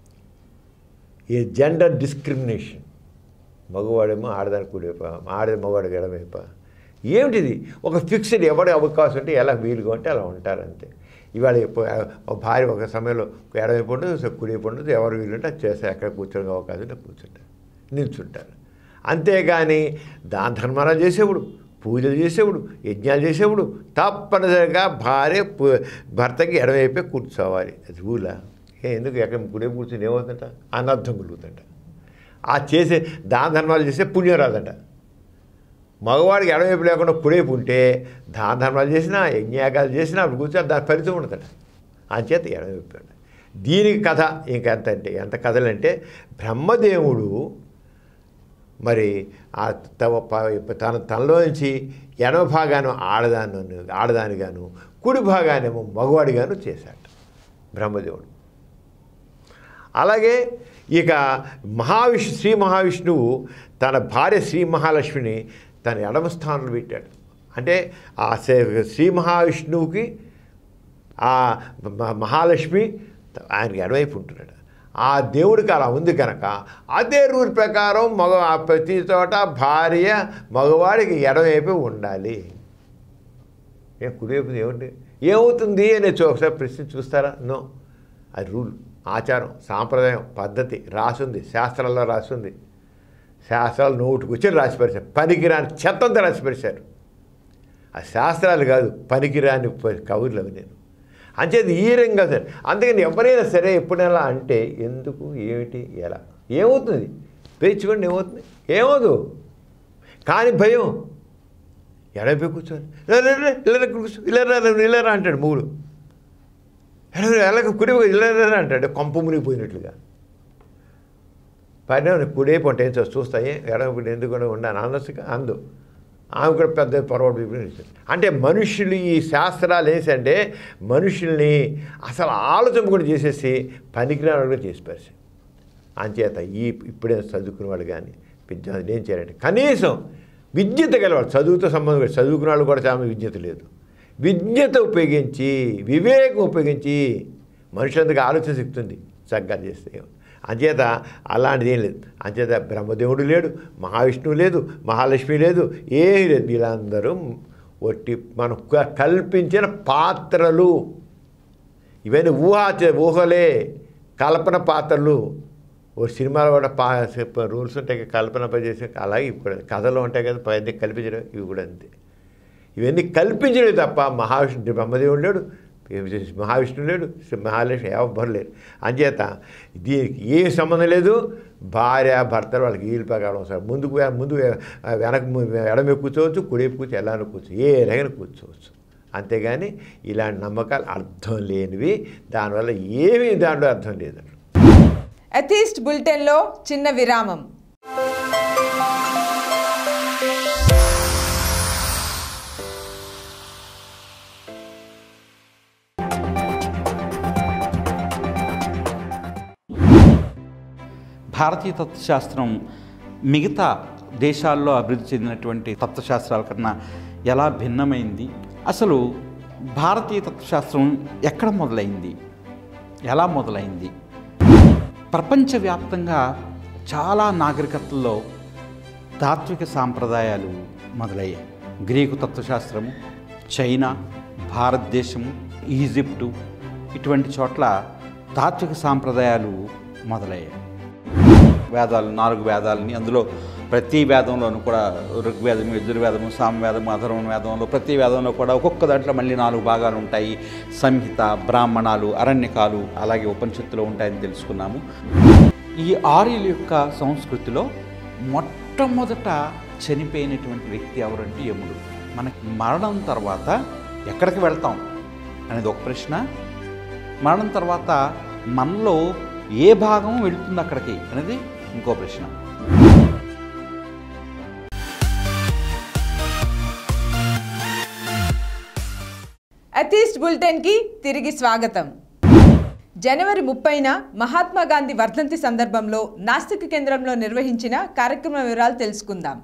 ఈ జెండర్ డిస్క్రిమినేషన్ మగవాడేమో ఆడదానికి కుడివైప ఆడది మగవాడికి ఎడమైప ఏమిటిది ఒక ఫిక్స్డ్ ఎవరి అవకాశం ఉంటే ఎలా వీలుగా ఉంటే అలా ఉంటారు అంతే ఇవాళ ఎప్పు- ఒక భార్య ఒక సమయంలో ఎడవైపు ఉండదు కుడివైపు ఉండదు ఎవరు వీలుంటే అది చేస్తారు ఎక్కడ కూర్చోడానికి అవకాశం ఉంటే కూర్చుంటారు నిల్చుంటారు అంతేగాని దాన ధర్మాలు చేసేప్పుడు పూజలు చేసేప్పుడు యజ్ఞాలు చేసేప్పుడు తప్పనిసరిగా భార్య పు- భర్తకి ఎడవైపే కూర్చోవాలి అది రూలా ఏ ఎందుకు ఎక్కడ గుడే కూర్చొని ఏమవుతుందంట అనర్థం కలుగుతుంట ఆ చేసే దాన ధర్మాలు చేస్తే పుణ్యం రాదంట మగవాడికి ఎడవైపు లేకుండా కుడైపు ఉంటే దాన ధర్మాలు చేసినా యజ్ఞయాగాలు చేసినా అప్పుడు కూర్చొని దాని ఫలితం ఉండదట అంచేత ఎడవైపు ఉండాలి. దీనికి కథ ఇంకెంత అంటే ఎంత కథలంటే బ్రహ్మదేవుడు మరి ఆ తవ ప- తన తనలో నుంచి ఎడమ భాగాను ఆడదాను ఆడదానిగాను కుడి భాగానేమో మగవాడిగాను చేశాడు బ్రహ్మదేవుడు అలాగే ఇక మహావిష్ణు శ్రీ మహావిష్ణువు తన భార్య శ్రీ మహాలక్ష్మిని తన ఎడమ స్థానంలో పెట్టాడు అంటే ఆ సే- శ్రీ మహావిష్ణువుకి ఆ మ- మహాలక్ష్మి ఆయనకి ఎడవైపు ఉంటున్నాడు ఆ దేవుడికి అలా ఉంది కనుక అదే రూల్ ప్రకారం మగ ఆ ప్రతి చోట భార్య మగవాడికి ఎడవైపు ఉండాలి ఏ కుడివైపు ఏమిటి ఏమవుతుంది అని చూ- ఒకసారి ప్రశ్న చూస్తారా నో అది రూల్ ఆచారం సాంప్రదాయం పద్ధతి రాసుంది శాస్త్రాల్లో రాసుంది శాస్త్రాలు నోటుకు వచ్చి రాసి పరిచారు పనికిరాని చెత్తంతా రాసి పరిచారు ఆ శాస్త్రాలు కాదు పనికిరాని ప- కవులు అవి నేను అంచేది ఈ రంగా సరే అందుకని ఎవరైనా సరే ఎప్పుడైనా అంటే ఎందుకు ఏమిటి ఎలా ఏమవుతుంది పేర్చుకోండి ఏమవుతుంది ఏమవుదు కానీ భయం ఎడపై కూర్చోని ఇలా రా, రా, ఇలా రా, కూర్చో ఇలా రా, రా, ఇలా రా అంటాడు మూడు ఎడ ఎలా కుడి ఇలా రా, రా అంటాడు కొంప మునిగిపోయినట్లుగా పైన కుడే పొంట ఏం చేస్తా చూస్తాయి ఎడమ ఎందుకు ఉండాలి అనవసరంగా అందు ఆమె కూడా పెద్ద పొరపాటు వివరించింది అంటే మనుషులు ఈ శాస్త్రాలు ఏంటంటే మనుషుల్ని అసలు ఆలోచన కూడా చేసేసి పనికిరాని కూడా చేసి పరిస్థితి అంచేత ఈ ఇప్పుడే చదువుకున్న వాళ్ళు కానీ విద్యార్థులు ఏం చేయాలంటే కనీసం విద్యత గలవాడు చదువుతో సంబంధం లేదు చదువుకున్న వాళ్ళు కూడా చాలా విద్యత లేదు విజ్ఞత ఉపయోగించి వివేకం ఉపయోగించి మనుషులందుకు ఆలోచన శక్తి ఉంది చక్కగా చేస్తే అంచేత అలాంటిది ఏం లేదు అంచేత బ్రహ్మదేవుడు లేడు మహావిష్ణువు లేదు మహాలక్ష్మి లేదు ఏమీ లేదు వీళ్ళందరూ ఒట్టి మనం క- కల్పించిన పాత్రలు ఇవన్నీ ఊహా ఊహలే కల్పన పాత్రలు ఓ సినిమాలో కూడా పా రూల్స్ ఉంటాయి కదా, కల్పన పని చేసే అలాగే ఇవి కూడా కథలు ఉంటాయి కదా పది కల్పించడం ఇవి కూడా అంతే ఇవన్నీ కల్పించలేదు తప్ప మహావిష్ణు బ్రహ్మదేవుడు లేడు మహావిష్ణువు లేడు మహాలక్ష్మి ఎవరు లేరు అంచేత దీనికి ఏ సంబంధం లేదు భార్య భర్తలు వాళ్ళకి వీలు ప్రకారం సార్ ముందుకు వె- ముందు వె- వెనక ము- ఎడమ కూర్చోవచ్చు కుడి కూర్చో ఎలా కూర్చోవచ్చు ఏ రకంగా కూర్చోవచ్చు అంతేగాని ఇలాంటి నమ్మకాలు అర్థం లేనివి దానివల్ల ఏమీ దాంట్లో అర్థం లేదు అథీస్ట్ బులెటిన్లో చిన్న విరామం భారతీయ తత్వశాస్త్రం మిగతా దేశాల్లో అభివృద్ధి చెందినటువంటి తత్వశాస్త్రాల కన్నా ఎలా భిన్నమైంది అసలు భారతీయ తత్వశాస్త్రం ఎక్కడ మొదలైంది ఎలా మొదలైంది ప్రపంచవ్యాప్తంగా చాలా నాగరికతల్లో తాత్విక సాంప్రదాయాలు మొదలయ్యాయి గ్రీకు తత్వశాస్త్రము చైనా భారతదేశము ఈజిప్టు ఇటువంటి చోట్ల తాత్విక సాంప్రదాయాలు మొదలయ్యాయి వేదాలు నాలుగు వేదాలని అందులో ప్రతి వేదంలోనూ కూడా ఋగ్వేదము యజుర్వేదము సామవేదము అధర్వణ వేదంలో ప్రతి వేదంలో కూడా ఒక్కొక్క దాంట్లో మళ్ళీ నాలుగు భాగాలు ఉంటాయి సంహిత బ్రాహ్మణాలు అరణ్యకాలు అలాగే ఉపనిషత్తులో ఉంటాయని తెలుసుకున్నాము ఈ ఆర్యుల యొక్క సంస్కృతిలో మొట్టమొదట చనిపోయినటువంటి వ్యక్తి ఎవరంటే యముడు మనకి మరణం తర్వాత ఎక్కడికి వెళ్తాం అనేది ఒక ప్రశ్న మరణం తర్వాత మనలో ఏ భాగం వెళుతుంది అక్కడికి అనేది ఇంకో ప్రశ్న అథీస్ట్ బులెటిన్కి తిరిగి స్వాగతం జనవరి ముప్పైన మహాత్మా గాంధీ వర్ధంతి సందర్భంలో నాస్తిక కేంద్రంలో నిర్వహించిన కార్యక్రమ వివరాలు తెలుసుకుందాం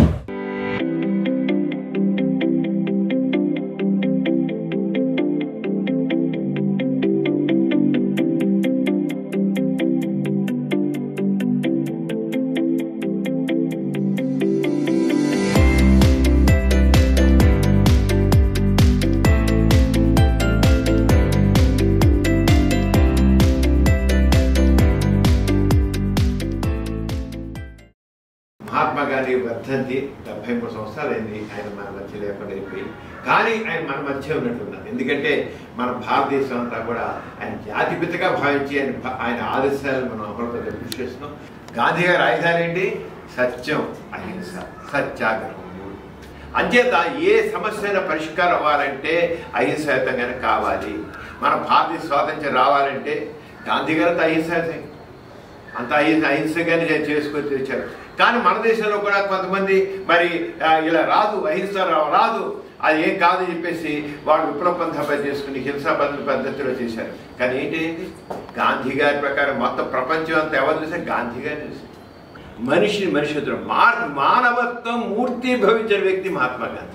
మహాత్మా గాంధీ వర్ధంతి డెబ్బై మూడు సంవత్సరాలు అయింది ఆయన మన మధ్య లేకుండా అయిపోయి కానీ ఆయన మన మధ్య ఉన్నట్టున్నారు ఎందుకంటే మన భారతదేశం అంతా కూడా ఆయన జాతిపితగా భావించి ఆయన భా- ఆయన ఆదర్శాలను మనం అమలుతో కృషి చేస్తున్నాం గాంధీ గారి ఆయుధాలు ఏంటి సత్యం అహింస సత్యాగ్రహం మూడు. అంచేత ఏ సమస్య అయినా పరిష్కారం అవ్వాలంటే అహింసాయుతంగానే కావాలి మన భారతీయ స్వాతంత్ర్యం రావాలంటే గాంధీ గారు అంత అహింసాయుతం అంత అహింస అహింసగానే చే- చేసుకొని తెచ్చారు కానీ మన దేశంలో కూడా కొంతమంది మరి ఆ, ఇలా రాదు అహింస రా- రాదు అది ఏం కాదని చెప్పేసి వాళ్ళు విప్లవ పంథ చేసుకుని హింసా పద్ధతి పద్ధతిలో చేశారు కానీ ఏంటి ఏంటి? గాంధీ గారి ప్రకారం మొత్తం ప్రపంచం అంతా ఎవరు చూసారు గాంధీ గారిని చూశారు మనిషి మనిషితో మార్ మానవత్వం మూర్తి భవించిన వ్యక్తి మహాత్మా గాంధీ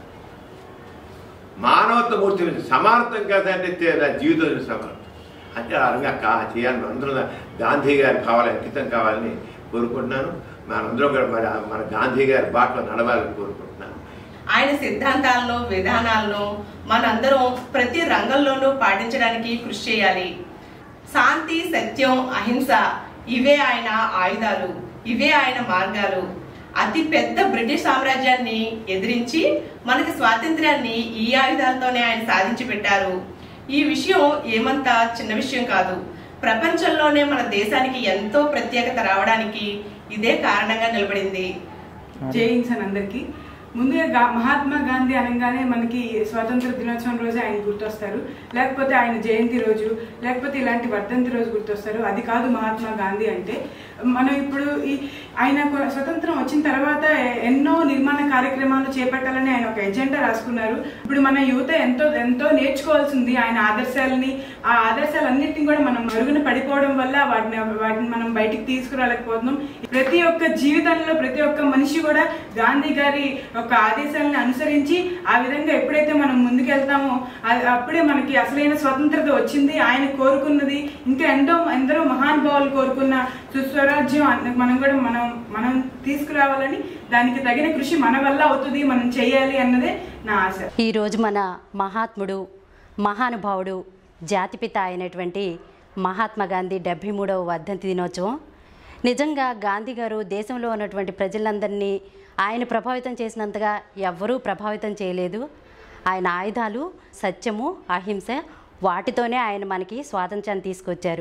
మానవత్వ మూర్తి భవించిన సమానత్వం కాదంటే తే- నా జీవితం సమానం అంటే ఆ రకంగా కా చేయాలని అందరూ గాంధీ గారి భావాలు అంకితం కావాలని కోరుకుంటున్నాను మనందరం కూడా మన మన గాంధీ గారి బాటలో నడవాలని కోరుకుంటున్నాను ఆయన సిద్ధాంతాలను విధానాలను మనందరం ప్రతి రంగంలోనూ పాటించడానికి కృషి చేయాలి శాంతి సత్యం అహింస ఇవే ఆయన ఆయుధాలు ఇవే ఆయన మార్గాలు అతి పెద్ద బ్రిటిష్ సామ్రాజ్యాన్ని ఎదిరించి మనకి స్వాతంత్ర్యాన్ని ఈ ఆయుధాలతోనే ఆయన సాధించి పెట్టారు ఈ విషయం ఏమంత చిన్న విషయం కాదు ప్రపంచంలోనే మన దేశానికి ఎంతో ప్రత్యేకత రావడానికి ఇదే కారణంగా నిలబడింది జయించాను అందరికీ ముందుగా గా- మహాత్మా గాంధీ అనగానే మనకి స్వాతంత్ర దినోత్సవం రోజు ఆయన గుర్తొస్తారు లేకపోతే ఆయన జయంతి రోజు లేకపోతే ఇలాంటి వర్ధంతి రోజు గుర్తొస్తారు అది కాదు మహాత్మా గాంధీ అంటే మనం ఇప్పుడు ఈ ఆయన కొ- స్వతంత్రం వచ్చిన తర్వాత ఎ- ఎన్నో నిర్మాణ కార్యక్రమాలు చేపట్టాలని ఆయన ఒక ఎజెండా రాసుకున్నారు ఇప్పుడు మన యువత ఎంతో ఎంతో నేర్చుకోవాల్సింది ఆయన ఆదర్శాలని ఆ ఆదర్శాలన్నింటినీ కూడా మనం మరుగున పడిపోవడం వల్ల వాటిని వాటిని మనం బయటికి తీసుకురాలేకపోతున్నాం ప్రతి ఒక్క జీవితంలో ప్రతి ఒక్క మనిషి కూడా గాంధీ గారి ఒక యొక్క ఆదేశాలను అనుసరించి ఆ విధంగా ఎప్పుడైతే మనం ముందుకెళ్తామో అది అప్పుడే మనకి అసలైన స్వతంత్రత వచ్చింది ఆయన కోరుకున్నది ఇంకా ఎంతో ఎందరో మహానుభావులు కోరుకున్న సుస్వరాజ్యం అన్న- మనం కూడా మనం మనం తీసుకురావాలని దానికి తగిన కృషి మన వల్ల అవుతుంది మనం చేయాలి అన్నదే నా ఆశ ఈరోజు మన మహాత్ముడు మహానుభావుడు జాతిపిత అయినటువంటి మహాత్మా గాంధీ డెబ్భై మూడవ వర్ధంతి దినోత్సవం నిజంగా గాంధీ గారు దేశంలో ఉన్నటువంటి ప్రజలందరినీ ఆయన ప్రభావితం చేసినంతగా ఎవ్వరూ ప్రభావితం చేయలేదు ఆయన ఆయుధాలు సత్యము అహింస వాటితోనే ఆయన మనకి స్వాతంత్ర్యాన్ని తీసుకొచ్చారు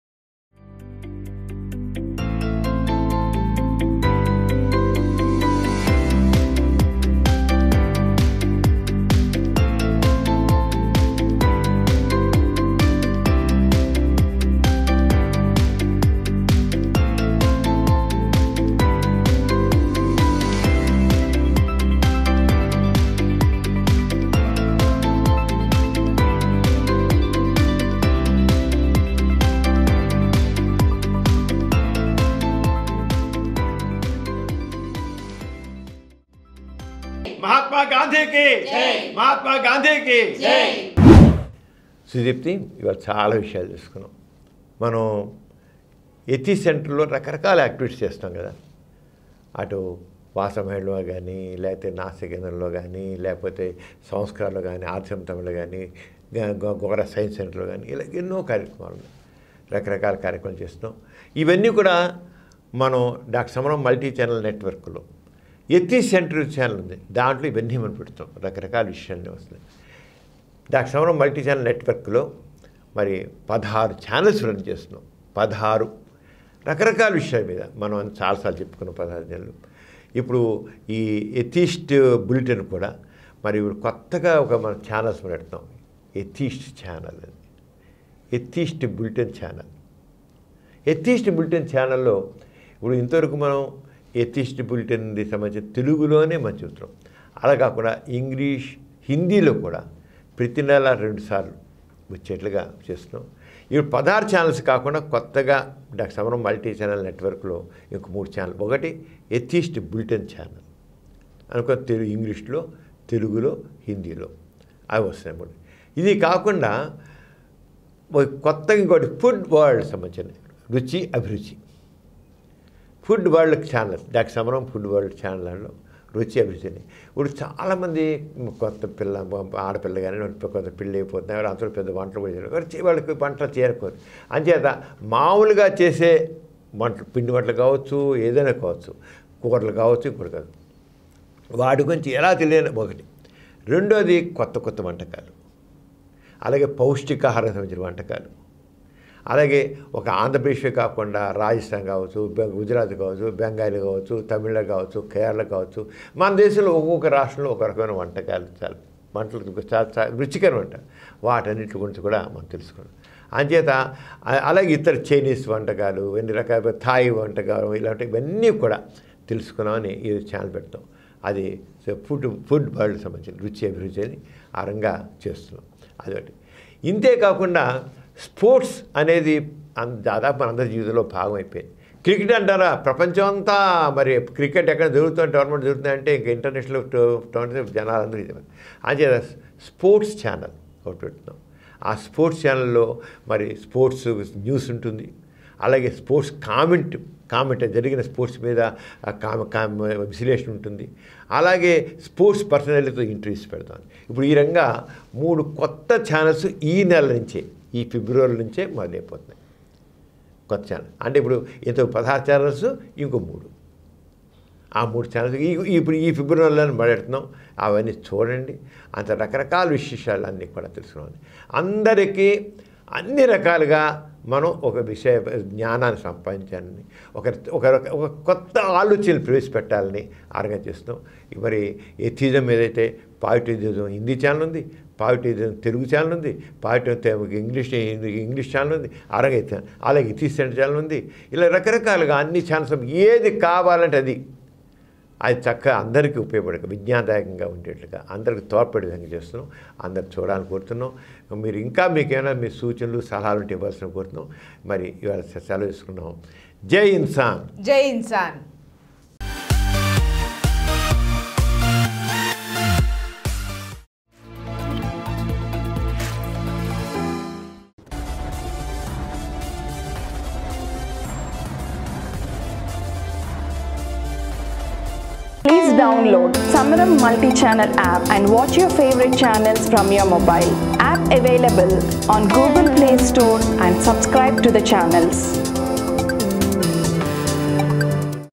మహాత్మా గాంధీకి మహాత్మా గాంధీకి సుదీప్తి ఇవాళ చాలా విషయాలు తెలుసుకున్నాం మనం ఎతి సెంటర్లో రకరకాల యాక్టివిటీస్ చేస్తాం కదా అటు వాసమహిళలో కానీ లేకపోతే నాసికేంద్రంలో కానీ లేకపోతే సంస్కారంలో కానీ ఆర్చంతంలో కానీ గోర సైన్స్ సెంటర్లో కానీ ఇలా ఎన్నో కార్యక్రమాలు ఉన్నాయి రకరకాల కార్యక్రమాలు చేస్తున్నాం ఇవన్నీ కూడా మనం డాక్టర్ సమరం మల్టీ ఛానల్ నెట్వర్క్లో ఎత్తి సెంటర్ ఛానల్ ఉంది దాంట్లో ఇవన్నీ మనం పెడతాం రకరకాల విషయాలు వస్తున్నాయి డాక్టర్ సమరం మల్టీ ఛానల్ నెట్వర్క్లో మరి పదహారు ఛానల్స్ రన్ చేస్తున్నాం పదహారు రకరకాల విషయాల మీద మనం చాలాసార్లు చెప్పుకున్నాం పదహారు నెలలు ఇప్పుడు ఈ ఎథీస్ట్ బులెటిన్ కూడా మరి ఇప్పుడు కొత్తగా ఒక మన ఛానల్స్ పెడతాం ఎథీస్ట్ ఛానల్ అది atheist bulletin channel atheist bulletin ఛానల్లో ఇప్పుడు ఇంతవరకు మనం ఎథీస్ట్ బులెటిన్ది సంబంధించి తెలుగులోనే మనం చెబుతున్నాం అలా కాకుండా ఇంగ్లీష్ హిందీలో కూడా ప్రతి నెల రెండు సార్లు వచ్చేట్లుగా చేస్తున్నాం ఇప్పుడు పదహారు ఛానల్స్ కాకుండా కొత్తగా డాక్టర్ సమరం మల్టీ ఛానల్ నెట్వర్క్లో ఇంక మూడు ఛానల్ ఒకటి ఎథీస్ట్ బులెటిన్ ఛానల్ అనుకో తెలుగు ఇంగ్లీష్లో తెలుగులో హిందీలో అవి వస్తున్నాయి మూడు ఇది కాకుండా ఒక కొత్తగా ఇంకోటి ఫుడ్ వరల్డ్ సంబంధించిన రుచి అభిరుచి food world channel doctor Samaram food world ఛానల్లో రుచి అభిరుచిని ఇప్పుడు చాలామంది కొత్త పిల్ల ఆడపిల్ల కానీ కొత్త పిల్ల అయిపోతున్నారు అందరూ పెద్ద వంటలు కూడా చేయరు. వారు చే- వాళ్ళకి వంటలు చేరుకోరు అంచేత మామూలుగా చేసే వంటలు పిండి వంటలు కావచ్చు ఏదైనా కావచ్చు కూరలు కావచ్చు ఇంకోటి కాదు వాటి గురించి ఎలా తెలియని ఒకటి రెండోది కొత్త కొత్త వంటకాలు అలాగే పౌష్టికాహారం సంబంధించిన వంటకాలు అలాగే ఒక ఆంధ్రప్రదేశ్ కాకుండా రాజస్థాన్ కావచ్చు బె- గుజరాత్ కావచ్చు బెంగాలీ కావచ్చు తమిళ కావచ్చు కేరళ కావచ్చు మన దేశంలో ఒక్కొక్క రాష్ట్రంలో ఒక రకమైన వంటకాలు చాలా వంటలు చాలా చాలా రుచికరమైన వంట వాటన్నిటి గురించి కూడా మనం తెలుసుకున్నాం అంచేత అ- అలాగే ఇతర చైనీస్ వంటకాలు ఎన్ని రకాల థాయ్ వంటకాలు ఇలాంటివి ఇవన్నీ కూడా తెలుసుకున్నామని ఈ ఛానల్ పెడతాం అది ఫుడ్ ఫుడ్ వరల్డ్ సంబంధించిన రుచి అభిరుచి అని ఆ రంగా చేస్తున్నాం అదొకటి ఇంతే కాకుండా స్పోర్ట్స్ అనేది అన్- దాదాపు మనందరి జీవితంలో భాగం అయిపోయింది క్రికెట్ అంటారా ప్రపంచం అంతా మరి క్రికెట్ ఎక్కడ జరుగుతుంది టోర్నమెంట్ జరుగుతుందంటే ఇంకా ఇంటర్నేషనల్ టోర్నమెంట్ జనాలందరూ ఇది అంతే స్పోర్ట్స్ ఛానల్ ఒకటి పెడుతున్నాం ఆ స్పోర్ట్స్ ఛానల్లో మరి స్పోర్ట్స్ న్యూస్ ఉంటుంది అలాగే స్పోర్ట్స్ కామెంట్ కామెంట్ జరిగిన స్పోర్ట్స్ మీద ఆ కామ కామ విశ్లేషణ ఉంటుంది అలాగే స్పోర్ట్స్ పర్సనాలిటీతో ఇంటర్వ్యూస్ పెడతాం ఇప్పుడు ఈ రంగా మూడు కొత్త ఛానల్స్ ఈ నెల నుంచే ఈ ఫిబ్రవరి నుంచే మొదలైపోతున్నాయి కొత్త ఛానల్ అంటే ఇప్పుడు ఇంత పదహారు ఛానల్స్ ఇంకో మూడు ఆ మూడు ఛానల్స్ ఈ ఇప్పుడు ఈ ఫిబ్రవరిలో మొదలెడుతున్నాం అవన్నీ చూడండి అంత రకరకాల విశేషాలు అన్నీ కూడా తెలుసుకున్నాం అందరికీ అన్ని రకాలుగా మనం ఒక విషయ జ్ఞానాన్ని సంపాదించాలని ఒక ఒక రక- ఒక కొత్త ఆలోచనలు ప్రవేశపెట్టాలని ఆరంగం చేస్తున్నాం మరి ఎథిజం ఏదైతే పాజిటివిజం హిందీ ఛానల్ ఉంది పాజిటివిజం తెలుగు ఛానల్ ఉంది పాజిటివ్ ఇంగ్లీష్ ఇంగ్లీష్ ఛానల్ ఉంది అలాగే అలాగే ఇథీస్ ఛానల్ ఉంది ఇలా రకరకాలుగా అన్ని ఛానల్స్ ఏది కావాలంటే అది అది చక్కగా అందరికీ ఉపయోగపడక విజ్ఞానదాయకంగా ఉండేట్లుగా అందరికి తోడ్పడే విధంగా చేస్తున్నాం అందరు చూడాలని కోరుతున్నాం మీరు ఇంకా మీకు ఏమైనా మీ సూచనలు సలహాలు ఉంటే ఇవ్వాల్సిన కోరుతున్నాం మరి ఇవాళ సెలవు తీసుకున్నాం జై ఇన్సాన్ జై ఇన్సాన్ download Samaram multi-channel app and watch your favorite channels from your mobile. App available on Google Play Store and subscribe to the channels.